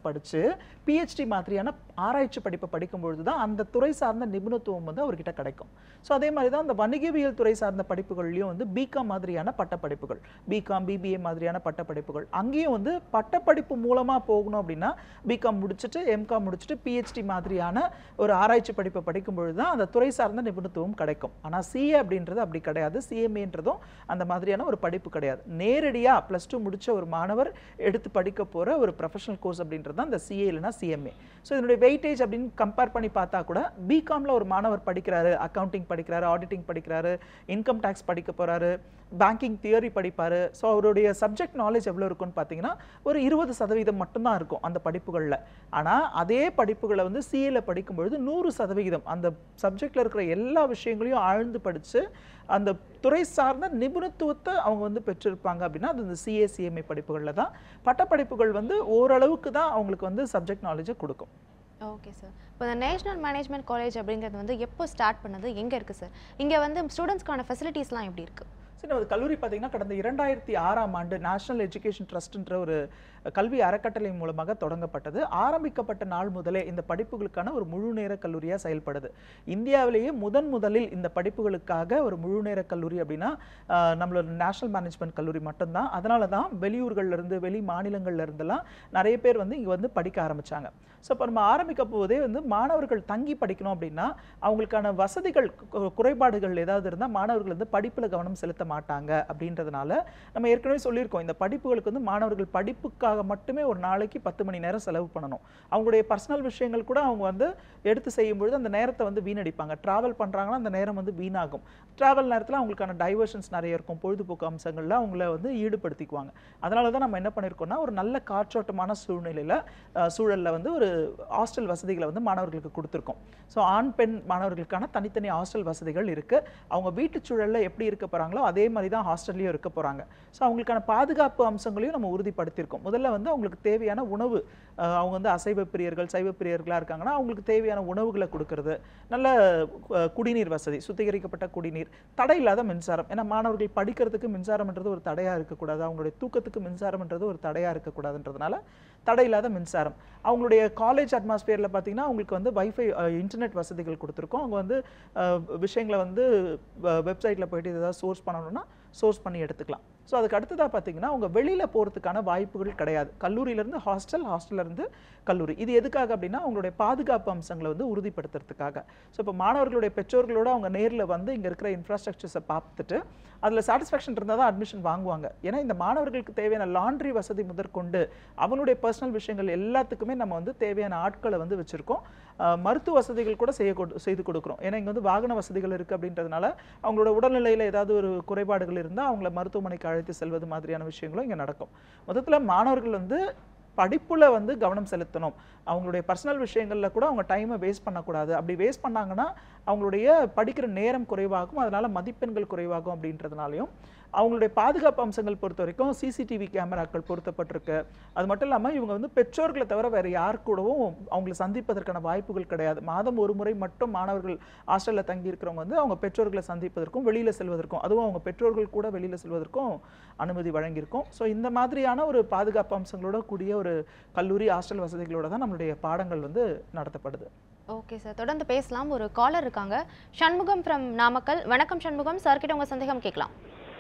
படிச்சு பிஹெச்டி மாதிரியான ஆராய்ச்சி படிப்பை படிக்கும் பொழுது தான் அந்த துறை சார்ந்த நிபுணத்துவம் வந்து அவர்கிட்ட கிடைக்கும் ஸோ அதே மாதிரி தான் அந்த வணிகவியல் துறை சார்ந்த படிப்புகள்லையும் வந்து பிகாம் மாதிரியான பட்டப்படிப்புகள் பிகாம் பிபிஏ மாதிரியான பட்டப்படிப்புகள் அங்கேயும் வந்து பட்டப்படிப்பு மூலமாக போகணும் அப்படின்னா பிகாம் முடிச்சுட்டு எம்காம் முடிச்சுட்டு பிஹெச்டி மாதிரியான ஒரு ஆராய்ச்சி படிப்பை படிக்கும் பொழுது தான் அந்த துறை சார்ந்த நிபுணத்துவம் கிடைக்கும் ஆனால் சிஏ அப்படின்றது அப்படி கிடையாது சிஎம்ஏன்றதும் அந்த மாதிரியான ஒரு படிப்பு கிடையாது நேரடியாக ப்ளஸ் டூ முடிச்ச ஒரு மாணவர் எடுத்து படிக்க போகிற ஒரு ப்ரொஃபஷனல் கோர்ஸ் அப்படின்றது தான் இந்த சிஏ இல்லைனா சிஎம்ஏ ஸோ இதனுடைய வெயிட்டேஜ் அப்படின்னு கம்பேர் பண்ணி பார்த்தா கூட பிகாமில் ஒரு மாணவர் படிக்கிறாரு அக்கவுண்டிங் படிக்கிறாரு ஆடிட்டிங் படிக்கிறாரு இன்கம் டேக்ஸ் படிக்க போகிறாரு பேங்கிங் தியரி படிப்பார் ஸோ அவருடைய சப்ஜெக்ட் நாலேஜ் எவ்வளோ இருக்கும்னு பார்த்தீங்கன்னா ஒரு இருபது சதவீதம் மட்டும்தான் இருக்கும் அந்த படிப்புகளில் ஆனால் அதே படிப்புகளை வந்து சிஏல படிக்கும்பொழுது நூறு சதவிகிதம் அந்த சப்ஜெக்டில் இருக்கிற எல்லா விஷயங்களையும் ஆழ்ந்து படித்து அந்த துறை சார்ந்த நிபுணத்துவத்தை அவங்க வந்து பெற்றிருப்பாங்க அப்படின்னா அது இந்த சிஏ சிஎம்ஏ படிப்புகளில் தான் பட்டப்படிப்புகள் வந்து ஓரளவுக்கு தான் அவங்களுக்கு வந்து சப்ஜெக்ட் நாலேஜை கொடுக்கும் ஓகே சார் இப்போ இந்த நேஷனல் மேனேஜ்மெண்ட் காலேஜ் அப்படிங்கிறது வந்து எப்போ ஸ்டார்ட் பண்ணது எங்கே இருக்குது சார் இங்கே வந்து ஸ்டூடெண்ட்ஸ்க்கான ஃபெசிலிட்டிஸ்லாம் எப்படி இருக்குது சரி அது கல்லூரி பார்த்தீங்கன்னா கடந்த இரண்டாயிரத்தி ஆறாம் ஆண்டு நேஷனல் எஜுகேஷன் ட்ரஸ்ட்ன்ற ஒரு கல்வி அறக்கட்டளை மூலமாக தொடங்கப்பட்டது ஆரம்பிக்கப்பட்ட நாள் முதலே இந்த படிப்புகளுக்கான ஒரு முழு நேர கல்லூரியாக செயல்படுது இந்தியாவிலேயே முதன் முதலில் இந்த படிப்புகளுக்காக ஒரு முழு நேர கல்லூரி அப்படின்னா ஆஹ், நம்மளோட நேஷனல் மேனேஜ்மெண்ட் கல்லூரி மட்டும்தான் அதனால தான் வெளியூர்கள்ல இருந்து வெளி மாநிலங்கள்ல இருந்தெல்லாம் நிறைய பேர் வந்து இங்கே வந்து படிக்க ஆரம்பிச்சாங்க ஸோ இப்போ நம்ம ஆரம்பிக்க போதே வந்து மாணவர்கள் தங்கி படிக்கணும் அப்படின்னா அவங்களுக்கான வசதிகள் கு- குறைபாடுகள் ஏதாவது இருந்தால் மாணவர்கள் வந்து படிப்பில் கவனம் செலுத்த மாட்டாங்க அப்படின்றதுனால நம்ம ஏற்கனவே சொல்லியிருக்கோம் இந்த படிப்புகளுக்கு வந்து மாணவர்கள் படிப்புக்காக மட்டுமே ஒரு நாளைக்கு பத்து மணி நேரம் செலவு பண்ணணும் அவங்களுடைய பர்சனல் விஷயங்கள் கூட அவங்க வந்து எடுத்து செய்யும் பொழுது அந்த நேரத்தை வந்து வீணடிப்பாங்க ட்ராவல் பண்ணுறாங்கன்னா அந்த நேரம் வந்து வீணாகும் ட்ராவல் நேரத்தில் அவங்களுக்கான டைவர்ஷன்ஸ் நிறைய இருக்கும் பொழுதுபோக்கு அம்சங்களில் அவங்கள வந்து ஈடுபடுத்திக்குவாங்க அதனால தான் நம்ம என்ன பண்ணியிருக்கோம்னா ஒரு நல்ல காற்றோட்டமான சூழ்நிலையில் சூழலில் வந்து ஒரு ஹாஸ்டல் வசதிகளை வந்து மாணவர்களுக்கு கொடுத்துருக்கோம் ஸோ ஆண் பெண் மாணவர்களுக்கான தனித்தனி ஹாஸ்டல் வசதிகள் இருக்குது அவங்க வீட்டு சூழலில் எப்படி இருக்க போகிறாங்களோ அதே மாதிரி தான் ஹாஸ்டல்லையும் இருக்க போகிறாங்க ஸோ அவங்களுக்கான பாதுகாப்பு அம்சங்களையும் நம்ம உறுதிப்படுத்தியிருக்கோம் முதல்ல வந்து அவங்களுக்கு தேவையான உணவு அஹ், அவங்க வந்து அசைவ பிரியர்கள் சைவ பிரியர்களாக இருக்காங்கன்னா அவங்களுக்கு தேவையான உணவுகளை கொடுக்கறது நல்ல அஹ், குடிநீர் வசதி சுத்திகரிக்கப்பட்ட குடிநீர் தடை இல்லாத மின்சாரம் ஏன்னா மாணவர்கள் படிக்கிறதுக்கு மின்சாரம்ன்றது ஒரு தடையாக இருக்கக்கூடாது அவங்களுடைய தூக்கத்துக்கு மின்சாரம்ன்றது ஒரு தடையாக இருக்கக்கூடாதுன்றதுனால தடை இல்லாத மின்சாரம் அவங்களுடைய காலேஜ் அட்மாஸ்பியரில் பார்த்தீங்கன்னா அவங்களுக்கு வந்து வைஃபை இன்டர்நெட் வசதிகள் கொடுத்துருக்கோம் அவங்க வந்து அஹ், விஷயங்களை வந்து வெப்சைட்டில் போயிட்டு ஏதாவது சோர்ஸ் பண்ணணும்னா சோர்ஸ் பண்ணி எடுத்துக்கலாம் ஸோ அதுக்கு அடுத்ததாக பார்த்தீங்கன்னா அவங்க வெளியில் போகிறதுக்கான வாய்ப்புகள் கிடையாது கல்லூரியிலேருந்து ஹாஸ்டல் ஹாஸ்டல்லேருந்து கல்லூரி இது எதுக்காக அப்படின்னா அவங்களுடைய பாதுகாப்பு அம்சங்களை வந்து உறுதிப்படுத்துறதுக்காக ஸோ இப்போ மாணவர்களுடைய பெற்றோர்களோட அவங்க நேரில் வந்து இங்கே இருக்கிற இன்ஃப்ராஸ்ட்ரக்சர்ஸை பார்த்துட்டு அதில் சாட்டிஸ்ஃபேக்ஷன் இருந்தால் தான் அட்மிஷன் வாங்குவாங்க ஏன்னா இந்த மாணவர்களுக்கு தேவையான லாண்ட்ரி வசதி முதற்கொண்டு அவனுடைய பர்சனல் விஷயங்கள் எல்லாத்துக்குமே நம்ம வந்து தேவையான ஆட்களை வந்து வச்சுருக்கோம் மருத்துவ வசதிகள் கூட செய்ய கொடு- செய்து கொடுக்குறோம் ஏன்னா இங்கே வந்து வாகன வசதிகள் இருக்குது அப்படின்றதுனால அவங்களோட உடல்நிலையில் ஏதாவது ஒரு குறைபாடுகள் இருந்தால் அவங்கள மருத்துவமனைக்கு அழைத்து செல்வது மாதிரியான விஷயங்களும் இங்கே நடக்கும் மொத்தத்தில் மாணவர்கள் வந்து படிப்புல வந்து கவனம் செலுத்தணும் அவங்களுடைய பர்சனல் விஷயங்களில் கூட அவங்க டைமை வேஸ்ட் பண்ணக்கூடாது அப்படி வேஸ்ட் பண்ணாங்கன்னா அவங்களுடைய படிக்கிற நேரம் குறைவாகும் அதனால மதிப்பெண்கள் குறைவாகும் அப்படின்றதுனாலையும் அவங்களுடைய பாதுகாப்பு அம்சங்கள் பொறுத்த வரைக்கும் சிசிடிவி கேமராக்கள் பொருத்தப்பட்டிருக்கு அது மட்டும் இல்லாமல் இவங்க வந்து பெற்றோர்களை தவிர வேறு யார் கூடவும் அவங்களை சந்திப்பதற்கான வாய்ப்புகள் கிடையாது மாதம் ஒரு முறை மட்டும் மாணவர்கள் ஹாஸ்டலில் தங்கி இருக்கிறவங்க வந்து அவங்க பெற்றோர்களை சந்திப்பதற்கும் வெளியில் செல்வதற்கும் அதுவும் அவங்க பெற்றோர்கள் கூட வெளியில் செல்வதற்கும் அனுமதி வழங்கியிருக்கோம் ஸோ இந்த மாதிரியான ஒரு பாதுகாப்பு அம்சங்களோட கூடிய ஒரு கல்லூரி ஹாஸ்டல் வசதிகளோட தான் நம்மளுடைய பாடங்கள் வந்து நடத்தப்படுது ஓகே சார் தொடர்ந்து பேசலாம் ஒரு காலர் இருக்காங்க சண்முகம் ஃப்ரம் நாமக்கல் வணக்கம் சண்முகம் சார் கிட்ட உங்க சந்தேகம் கேட்கலாம்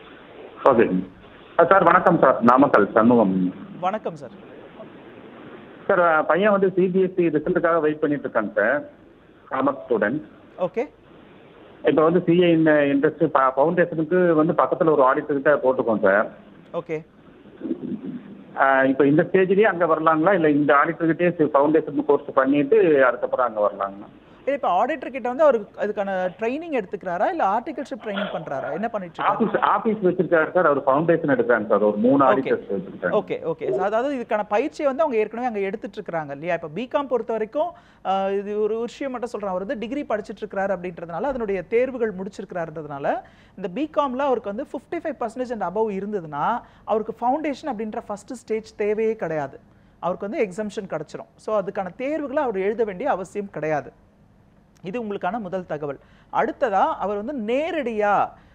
ஓகே சார் வணக்கம் சார் நாமக்கல் சண்முகம் வணக்கம் சார் சார் பையன் வந்து சிபிஎஸ்சி ரிசல்ட்டுக்காக வெயிட் பண்ணிட்டு இருக்காங்க சார் காமர்ஸ் ஸ்டூடெண்ட் ஓகே இப்போ வந்து சிஏ இன்ட்ரெஸ்ட் ஃபவுண்டேஷனுக்கு வந்து பக்கத்தில் ஒரு ஆடிட்டர்கிட்ட போட்டுக்கோம் சார் ஓகே இப்போ இந்த ஸ்டேஜ்லேயே அங்கே வரலாங்களா இல்லை இந்த ஆடிட்டர்கிட்டே ஃபவுண்டேஷன் கோர்ஸ் பண்ணிட்டு அதுக்கப்புறம் அங்கே வரலாங்களா இல்லை இப்போ ஆடிட்டர் கிட்ட வந்து அவருக்கு அதுக்கான ட்ரைனிங் எடுத்துக்கிறாரா இல்லை ஆர்டிகல்ஷிப் ட்ரைனிங் பண்றாரா என்ன பண்ணிட்டு இருக்காரு ஆஃபீஸ் ஆஃபீஸ் வச்சிருக்காரு சார் அவர் ஃபவுண்டேஷன் எடுக்கிறாங்க சார் ஒரு மூணு Okay. ஆடிட்டர்ஸ் வச்சிருக்காங்க ஓகே ஓகே அதாவது இதுக்கான பயிற்சியை வந்து அவங்க ஏற்கனவே அங்கே எடுத்துட்டு இருக்காங்க இல்லையா இப்போ பிகாம் பொறுத்த வரைக்கும் ஆஹ், இது ஒரு விஷயம் மட்டும் சொல்கிறேன் அவர் வந்து டிகிரி படிச்சிட்டு இருக்காரு அப்படின்றதுனால அதனுடைய தேர்வுகள் முடிச்சிருக்கிறாருன்றதுனால இந்த பிகாமில் அவருக்கு வந்து fifty five percentage and above இருந்ததுன்னா அவருக்கு ஃபவுண்டேஷன் அப்படின்ற ஃபர்ஸ்ட் ஸ்டேஜ் தேவையே கிடையாது அவருக்கு வந்து எக்ஸம்ஷன் கிடச்சிரும் ஸோ அதுக்கான தேர்வுகளை அவர் எழுத வேண்டிய அவசியம் கிடையாது இது உங்களுக்கான முதல் தகவல் அடுத்ததா அவர் வந்து நேரடியா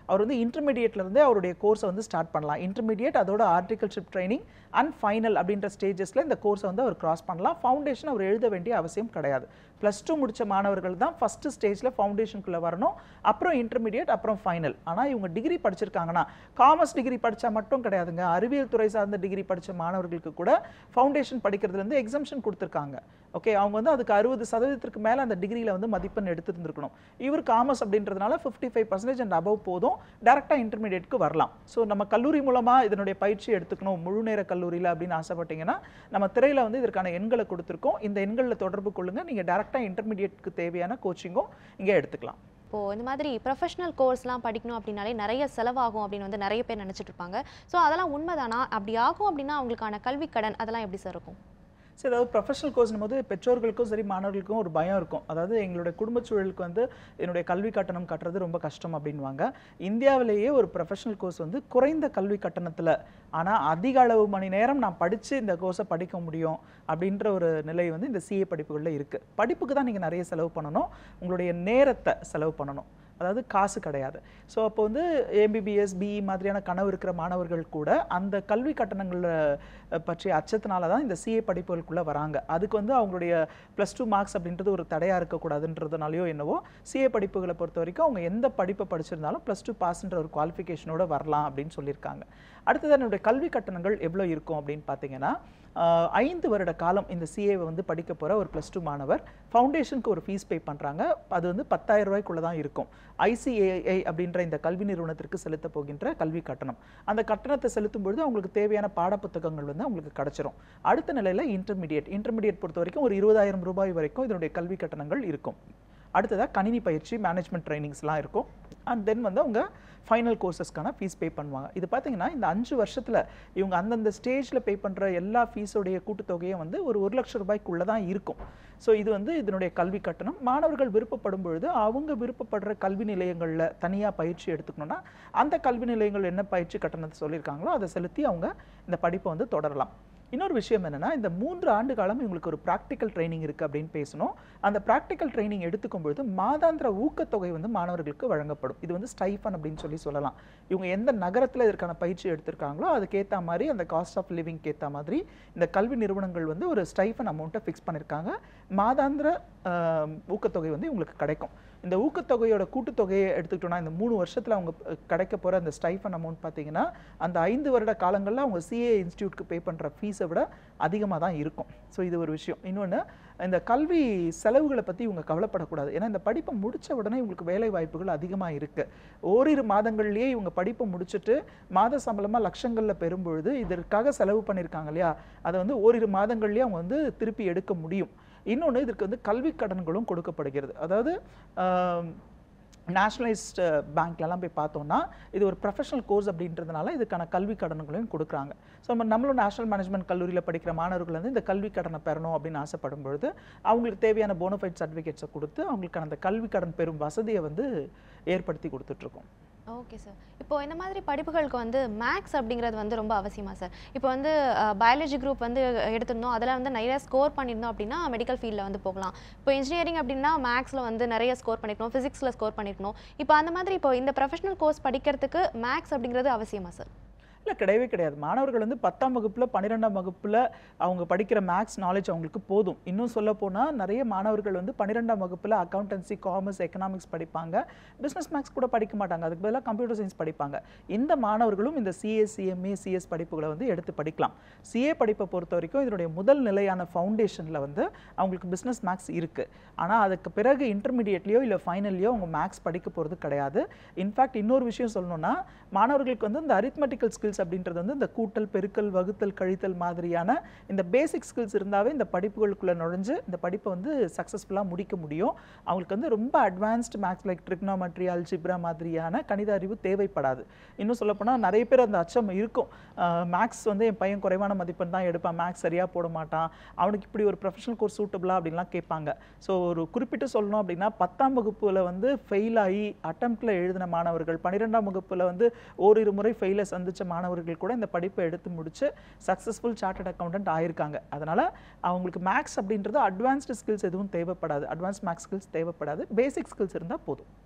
அவர் வந்து இன்டர்மீடியட்ல இருந்தே அவருடைய கோர்ஸை வந்து ஸ்டார்ட் பண்ணலாம் இன்டர்மீடியட் அதோட ஆர்டிகல்ஷிப் ட்ரைனிங் அண்ட் ஃபைனல் அப்படின்ற ஸ்டேஜஸில் இந்த கோர்ஸை வந்து அவர் கிராஸ் பண்ணலாம் ஃபவுண்டேஷன் அவர் எழுத வேண்டிய அவசியம் கிடையாது ப்ளஸ் டூ முடிச்ச மாணவர்கள் தான் ஃபஸ்ட்டு ஸ்டேஜில் ஃபவுண்டேஷனுக்குள்ளே வரணும் அப்புறம் இன்டர்மீடியட் அப்புறம் ஃபைனல் ஆனால் இவங்க டிகிரி படிச்சிருக்காங்கன்னா காமர்ஸ் டிகிரி படித்தா மட்டும் கிடையாதுங்க அறிவியல் துறை சார்ந்த டிகிரி படித்த மாணவர்களுக்கு கூட ஃபவுண்டேஷன் படிக்கிறதுலேருந்து எக்ஸம்ஷன் கொடுத்துருக்காங்க ஓகே அவங்க வந்து அதுக்கு அறுபது சதவீதத்திற்கு மேலே அந்த டிகிரியில் வந்து மதிப்பெண் எடுத்துருந்துருக்கணும் இவர் காமர்ஸ் அப்படின்றதுனால fifty five percentage and above போதும் டேரெக்டாக இன்டர்மீடியட்க்கு வரலாம் ஸோ நம்ம கல்லூரி மூலமாக இதனுடைய பயிற்சி எடுத்துக்கணும் முழு நேர கல்லூரியில் அப்படின்னு ஆசைப்பட்டீங்கன்னா நம்ம திரையில் வந்து இதற்கான எண்களை கொடுத்துருக்கோம் இந்த எண்களில் தொடர்பு கொள்ளுங்கள் நீங்கள் டேரெக்டாக இன்டர்மீடியட்க்கு தேவையான கோச்சிங்கும் இங்கே எடுத்துக்கலாம் இப்போ இந்த மாதிரி ப்ரொஃபஷனல் கோர்ஸ்லாம் படிக்கணும் அப்படின்னாலே நிறைய செலவாகும் அப்படின்னு வந்து நிறைய பேர் நினைச்சிட்டு இருப்பாங்க ஸோ அதெல்லாம் உண்மைதானா அப்படி ஆகும் அப்படின்னா அவங்களுக்கான கல்வி கடன் அதெல்லாம் எப்படி சார் இருக்கும் சரி அதாவது ப்ரொஃபஷனல் கோர்ஸ்னும் போது பெற்றோர்களுக்கும் சரி மாணவர்களுக்கும் ஒரு பயம் இருக்கும் அதாவது எங்களுடைய குடும்பச் சூழலுக்கு வந்து என்னுடைய கல்வி கட்டணம் கட்டுறது ரொம்ப கஷ்டம் அப்படின்வாங்க இந்தியாவிலேயே ஒரு ப்ரொஃபஷனல் கோர்ஸ் வந்து குறைந்த கல்வி கட்டணத்தில் ஆனால் அதிக அளவு மணி நேரம் நான் படித்து இந்த கோர்ஸை படிக்க முடியும் அப்படின்ற ஒரு நிலை வந்து இந்த சிஏ படிப்புகளில் இருக்குது படிப்புக்கு தான் நீங்கள் நிறைய செலவு பண்ணணும் உங்களுடைய நேரத்தை செலவு பண்ணணும் அதாவது காசு கிடையாது ஸோ அப்போ வந்து எம்பிபிஎஸ் பிஇ மாதிரியான கனவு இருக்கிற மாணவர்கள் கூட அந்த கல்வி கட்டணங்களை அஹ், பற்றிய அச்சத்தினால தான் இந்த சிஏ படிப்புகளுக்குள்ளே வராங்க அதுக்கு வந்து அவங்களுடைய ப்ளஸ் டூ மார்க்ஸ் அப்படின்றது ஒரு தடையாக இருக்கக்கூடாதுன்றதுனாலையோ என்னவோ சிஏ படிப்புகளை பொறுத்த வரைக்கும் அவங்க எந்த படிப்பை படிச்சிருந்தாலும் ப்ளஸ் டூ பாஸ்ன்ற ஒரு குவாலிஃபிகேஷனோட வரலாம் அப்படின்னு சொல்லியிருக்காங்க அடுத்தது என்னுடைய கல்வி கட்டணங்கள் எவ்வளோ இருக்கும் அப்படின்னு பார்த்தீங்கன்னா ஆஹ், ஐந்து வருட காலம் இந்த சிஏவை வந்து படிக்க போகிற ஒரு ப்ளஸ் டூ மாணவர் ஃபவுண்டேஷனுக்கு ஒரு ஃபீஸ் பே பண்ணுறாங்க அது வந்து பத்தாயிரம் ரூபாய்க்குள்ள தான் இருக்கும் ஐசிஏஐ அப்படின்ற இந்த கல்வி நிறுவனத்திற்கு செலுத்த போகின்ற கல்வி கட்டணம் அந்த கட்டணத்தை செலுத்தும் பொழுது அவங்களுக்கு தேவையான பாடப்புத்தகங்கள் வந்து அவங்களுக்கு கிடைச்சிரும் அடுத்த நிலையில் இன்டர்மீடியட் இன்டர்மீடியட் பொறுத்த வரைக்கும் ஒரு இருபதாயிரம் ரூபாய் வரைக்கும் இதனுடைய கல்வி கட்டணங்கள் இருக்கும் அடுத்ததாக கணினி பயிற்சி மேனேஜ்மெண்ட் ட்ரைனிங்ஸ்லாம் இருக்கும் அண்ட் தென் வந்து அவங்க ஃபைனல் கோர்சஸ்க்கான ஃபீஸ் பே பண்ணுவாங்க இது பார்த்தீங்கன்னா இந்த அஞ்சு வருஷத்தில் இவங்க அந்தந்த ஸ்டேஜில் பே பண்ணுற எல்லா ஃபீஸோடைய கூட்டுத்தொகையும் வந்து ஒரு ஒரு லட்சம் ரூபாய்க்குள்ளே தான் இருக்கும் ஸோ இது வந்து இதனுடைய கல்வி கட்டணம் மாணவர்கள் விருப்பப்படும் பொழுது அவங்க விருப்பப்படுற கல்வி நிலையங்களில் தனியாக பயிற்சி எடுத்துக்கணும்னா அந்த கல்வி நிலையங்கள் என்ன பயிற்சி கட்டணத்தை சொல்லியிருக்காங்களோ அதை செலுத்தி அவங்க இந்த படிப்பை வந்து தொடரலாம் இன்னொரு விஷயம் என்னன்னா இந்த மூன்று ஆண்டு காலம் இவங்களுக்கு ஒரு ப்ராக்டிக்கல் ட்ரைனிங் இருக்குது அப்படின்னு பேசணும் அந்த ப்ராக்டிக்கல் ட்ரைனிங் எடுத்துக்கும் பொழுது மாதாந்திர ஊக்கத்தொகை வந்து மாணவர்களுக்கு வழங்கப்படும் இது வந்து ஸ்டைஃபன் அப்படின்னு சொல்லி சொல்லலாம் இவங்க எந்த நகரத்தில் இதற்கான பயிற்சி எடுத்திருக்காங்களோ அதுக்கேற்ற மாதிரி அந்த காஸ்ட் ஆஃப் லிவிங்க்கு ஏற்ற மாதிரி இந்த கல்வி நிறுவனங்கள் வந்து ஒரு ஸ்டைஃபன் அமௌண்ட்டை ஃபிக்ஸ் பண்ணியிருக்காங்க மாதாந்திர ஆஹ், ஊக்கத்தொகை வந்து இவங்களுக்கு கிடைக்கும் இந்த ஊக்கத்தொகையோட கூட்டுத்தொகையை எடுத்துக்கிட்டோம்னா இந்த மூணு வருஷத்தில் அவங்க அஹ், கிடைக்க போகிற அந்த ஸ்டைஃபன் அமௌண்ட் பார்த்தீங்கன்னா அந்த ஐந்து வருட காலங்களில் அவங்க சிஏ இன்ஸ்டியூட்க்கு பே பண்ணுற ஃபீஸை விட அதிகமாக தான் இருக்கும் ஸோ இது ஒரு விஷயம் இன்னொன்று இந்த கல்வி செலவுகளை பற்றி இவங்க கவலைப்படக்கூடாது ஏன்னா இந்த படிப்பை முடித்த உடனே இவங்களுக்கு வேலை வாய்ப்புகள் அதிகமாக இருக்குது ஓரிரு மாதங்கள்லேயே இவங்க படிப்பை முடிச்சுட்டு மாத சம்பளமாக லட்சங்களில் பெறும்பொழுது இதற்காக செலவு பண்ணியிருக்காங்க இல்லையா அதை வந்து ஓரிரு மாதங்கள்லேயே அவங்க வந்து திருப்பி எடுக்க முடியும் இன்னொன்று இதற்கு வந்து கல்வி கடன்களும் கொடுக்கப்படுகிறது அதாவது ஆம், நேஷ்னலைஸ்ட் பேங்க்லலாம் போய் பார்த்தோம்னா இது ஒரு ப்ரொஃபஷனல் கோர்ஸ் அப்படின்றதுனால இதுக்கான கல்வி கடன்களையும் கொடுக்குறாங்க ஸோ நம்ம நம்மளும் நேஷனல் மேனேஜ்மெண்ட் கல்லூரியில் படிக்கிற மாணவர்கள் வந்து இந்த கல்வி கடனை பெறணும் அப்படின்னு ஆசைப்படும் பொழுது அவங்களுக்கு தேவையான போனஃபைட் சர்டிஃபிகேட்ஸை கொடுத்து அவங்களுக்கான அந்த கல்வி கடன் பெறும் வசதியை வந்து ஏற்படுத்தி கொடுத்துட்ருக்கோம் ஓகே சார் இப்போ இந்த மாதிரி படிப்புகளுக்கு வந்து மேக்ஸ் அப்படிங்கிறது வந்து ரொம்ப அவசியமா சார் இப்போ வந்து பயாலஜி குரூப் வந்து எடுத்திருந்தோம் அதில் வந்து நிறைய ஸ்கோர் பண்ணியிருந்தோம் அப்படின்னா மெடிக்கல் ஃபீல்டில் வந்து போகலாம் இப்போ இன்ஜினியரிங் அப்படின்னா மேக்ஸில் வந்து நிறைய ஸ்கோர் பண்ணிருக்கணும் ஃபிசிக்ஸில் ஸ்கோர் பண்ணிருக்கணும் இப்போ அந்த மாதிரி இப்போ இந்த ப்ரொஃபஷனல் கோர்ஸ் படிக்கிறதுக்கு மேக்ஸ் அப்படிங்கிறது அவசியமா சார் இல்லை கிடையவே கிடையாது மாணவர்கள் வந்து பத்தாம் வகுப்பில் பன்னிரெண்டாம் வகுப்பில் அவங்க படிக்கிற மேக்ஸ் நாலேஜ் அவங்களுக்கு போதும் இன்னும் சொல்ல போனால் நிறைய மாணவர்கள் வந்து பன்னிரெண்டாம் வகுப்பில் அக்கௌண்டன்சி காமர்ஸ் எக்கனாமிக்ஸ் படிப்பாங்க பிஸ்னஸ் மேக்ஸ் கூட படிக்க மாட்டாங்க அதுக்கு பதிலாக கம்ப்யூட்டர் சயின்ஸ் படிப்பாங்க இந்த மாணவர்களும் இந்த சிஏ சிஎம்ஏ சிஎஸ் படிப்புகளை வந்து எடுத்து படிக்கலாம் சிஏ படிப்பை பொறுத்த வரைக்கும் இதனுடைய முதல் நிலையான ஃபவுண்டேஷனில் வந்து அவங்களுக்கு பிஸ்னஸ் மேக்ஸ் இருக்குது ஆனால் அதுக்கு பிறகு இன்டர்மீடியட்லேயோ இல்லை ஃபைனல்லையோ அவங்க மேக்ஸ் படிக்க போகிறது கிடையாது இன்ஃபேக்ட் இன்னொரு விஷயம் சொல்லணும்னா மாணவர்களுக்கு வந்து இந்த அரித்மெட்டிக்கல் ஸ்கில்ஸ் அப்படின்றது வந்து இந்த கூட்டல் பெருக்கல் வகுத்தல் கழித்தல் மாதிரியான இந்த பேசிக் ஸ்கில்ஸ் இருந்தாவே இந்த படிப்புகளுக்குள்ளே நுழைஞ்சு இந்த படிப்பை வந்து சக்ஸஸ்ஃபுல்லாக முடிக்க முடியும் அவங்களுக்கு வந்து ரொம்ப advanced maths like trigonometry algebra மாதிரியான கணித அறிவு தேவைப்படாது இன்னும் சொல்லப்போனால் நிறைய பேர் அந்த அச்சம் இருக்கும் மேக்ஸ் வந்து என் பையன் குறைவான மதிப்பெண் தான் எடுப்பான் மேக்ஸ் சரியாக போட மாட்டான் அவனுக்கு இப்படி ஒரு ப்ரொஃபஷனல் கோர்ஸ் சூட்டபிளா அப்படின்லாம் கேட்பாங்க ஸோ ஒரு குறிப்பிட்டு சொல்லணும் அப்படின்னா பத்தாம் வகுப்பில் வந்து ஃபெயில் ஆகி அட்டம்ப்டில் எழுதின மாணவர்கள் பன்னிரெண்டாம் வகுப்பில் வந்து ஓரிரு முறை ஃபெயிலை சந்திச்ச மாணவர்கள் கூட இந்த படிப்பை எடுத்து முடிச்சு சக்ஸஸ்ஃபுல் சார்ட்டட் அக்கௌண்டன்ட் ஆயிருக்காங்க அதனால் அவங்களுக்கு மேக்ஸ் அப்படின்றது அட்வான்ஸ்டு ஸ்கில்ஸ் எதுவும் தேவைப்படாது அட்வான்ஸ் மேக்ஸ் ஸ்கில்ஸ் தேவைப்படாது பேசிக் ஸ்கில்ஸ் இருந்தால் போதும்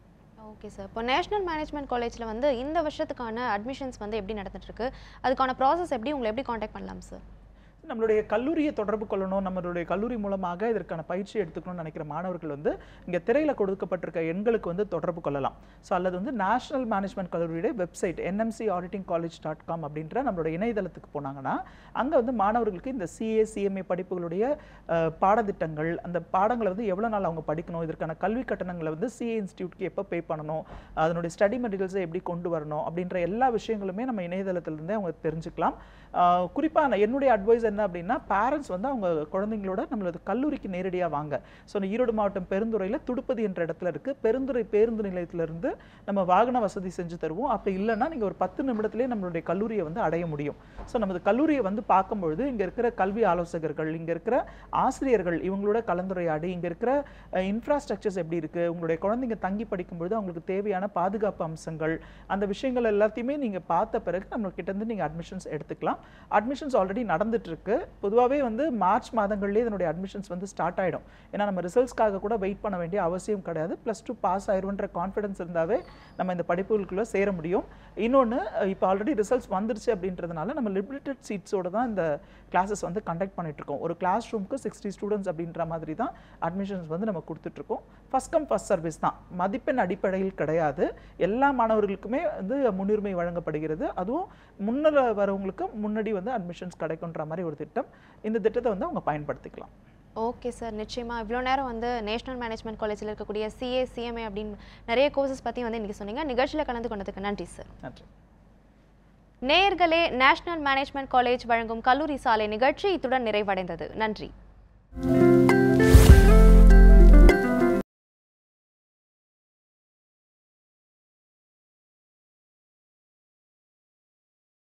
ஓகே சார் இப்போ நேஷனல் மேனேஜ்மெண்ட் காலேஜில் வந்து இந்த வருஷத்துக்கான அட்மிஷன்ஸ் வந்து எப்படி நடந்துட்டு இருக்கு அதுக்கான ப்ராசஸ் எப்படி உங்களை எப்படி காண்டாக்ட் பண்ணலாம் சார் நம்மளுடைய கல்லூரியை தொடர்பு கொள்ளணும் நம்மளுடைய கல்லூரி மூலமாக இதற்கான பயிற்சி எடுத்துக்கணும்னு நினைக்கிற மாணவர்கள் வந்து இங்கே திரையில் கொடுக்கப்பட்டிருக்க எண்களுக்கு வந்து தொடர்பு கொள்ளலாம் ஸோ அல்லது வந்து நேஷனல் மேனேஜ்மெண்ட் கல்லூரியுடைய website NMC auditing college dot com அப்படின்ற நம்மளோட இணையதளத்துக்கு போனாங்கன்னா அங்கே வந்து மாணவர்களுக்கு இந்த சிஏ சிஎம்ஏ படிப்புகளுடைய அஹ், பாடத்திட்டங்கள் அந்த பாடங்களை வந்து எவ்வளோ நாள் அவங்க படிக்கணும் இதற்கான கல்வி கட்டணங்களை வந்து சிஏ இன்ஸ்டியூட்க்கு எப்போ பே பண்ணணும் அதனுடைய ஸ்டடி மெட்டீரியல்ஸை எப்படி கொண்டு வரணும் அப்படின்ற எல்லா விஷயங்களுமே நம்ம இணையதளத்திலிருந்தே அவங்க தெரிஞ்சுக்கலாம் குறிப்பாக நான் என்னுடைய அட்வைஸ் என்ன அப்படின்னா பேரண்ட்ஸ் வந்து அவங்க குழந்தைங்களோட நம்மளது கல்லூரிக்கு நேரடியாக வாங்க ஸோ ஈரோடு மாவட்டம் பெருந்துறையில் துடுப்பதி என்ற இடத்துல இருக்கு பெருந்துறை பேருந்து நிலையத்திலிருந்து நம்ம வாகன வசதி செஞ்சு தருவோம் அப்படி இல்லைன்னா நீங்கள் ஒரு பத்து நிமிடத்திலே நம்மளுடைய கல்லூரியை வந்து அடைய முடியும் ஸோ நமது கல்லூரியை வந்து பார்க்கும்பொழுது இங்கே இருக்கிற கல்வி ஆலோசகர்கள் இங்கே இருக்கிற ஆசிரியர்கள் இவங்களோட கலந்துரையாடி இங்கே இருக்கிற இன்ஃப்ராஸ்ட்ரக்சர்ஸ் எப்படி இருக்குது உங்களுடைய குழந்தைங்க தங்கி படிக்கும்பொழுது அவங்களுக்கு தேவையான பாதுகாப்பு அம்சங்கள் அந்த விஷயங்கள் எல்லாத்தையுமே நீங்கள் பார்த்த பிறகு நம்ம கிட்ட இருந்து நீங்கள் அட்மிஷன்ஸ் எடுத்துக்கலாம் அட்மிஷன்ஸ் ஆல்ரெடி நடந்துட்டு இருக்கு பொதுவாகவே வந்து மார்ச் மாதங்கள்லேயே இதனுடைய அட்மிஷன்ஸ் வந்து ஸ்டார்ட் ஆகிடும் ஏன்னா நம்ம ரிசல்ட்ஸ்க்காக கூட வெயிட் பண்ண வேண்டிய அவசியம் கிடையாது ப்ளஸ் டூ பாஸ் ஆயிருன்ற கான்ஃபிடன்ஸ் இருந்தாவே நம்ம இந்த படிப்புகளுக்குள்ளே சேர முடியும் இன்னொன்று இப்போ ஆல்ரெடி ரிசல்ட்ஸ் வந்துருச்சு அப்படின்றதுனால நம்ம லிமிட்டட் சீட்ஸோட தான் இந்த கிளாஸஸ் வந்து கண்டக்ட் பண்ணிட்டு இருக்கோம் ஒரு கிளாஸ் ரூமுக்கு சிக்ஸ்டி ஸ்டூடெண்ட்ஸ் அப்படின்ற மாதிரி தான் அட்மிஷன்ஸ் வந்து நம்ம கொடுத்துட்ருக்கோம் ஃபஸ்ட் கம் ஃபஸ்ட் சர்வீஸ் தான் மதிப்பெண் அடிப்படையில் கிடையாது எல்லா மாணவர்களுக்குமே வந்து முன்னுரிமை வழங்கப்படுகிறது அதுவும் முன்னில் வரவங்களுக்கு முன்னாடி வந்து அட்மிஷன்ஸ் கிடைக்குன்ற மாதிரி ஒரு திட்டம் இந்த திட்டத்தை வந்து அவங்க பயன்படுத்திக்கலாம் ஓகே சார் நிச்சயமாக இவ்வளோ நேரம் வந்து நேஷனல் மேனேஜ்மெண்ட் காலேஜில் இருக்கக்கூடிய சிஏ சிஎம்ஏ அப்படின்னு நிறைய கோர்சஸ் பற்றி வந்து இன்றைக்கி சொன்னீங்க நிகழ்ச்சியில் கலந்து கொண்டதுக்கு நன்றி சார் நன்றி நேயர்களே நேஷனல் மேனேஜ்மெண்ட் காலேஜ் வழங்கும் கல்லூரி சாலை நிகழ்ச்சி இத்துடன் நிறைவடைந்தது நன்றி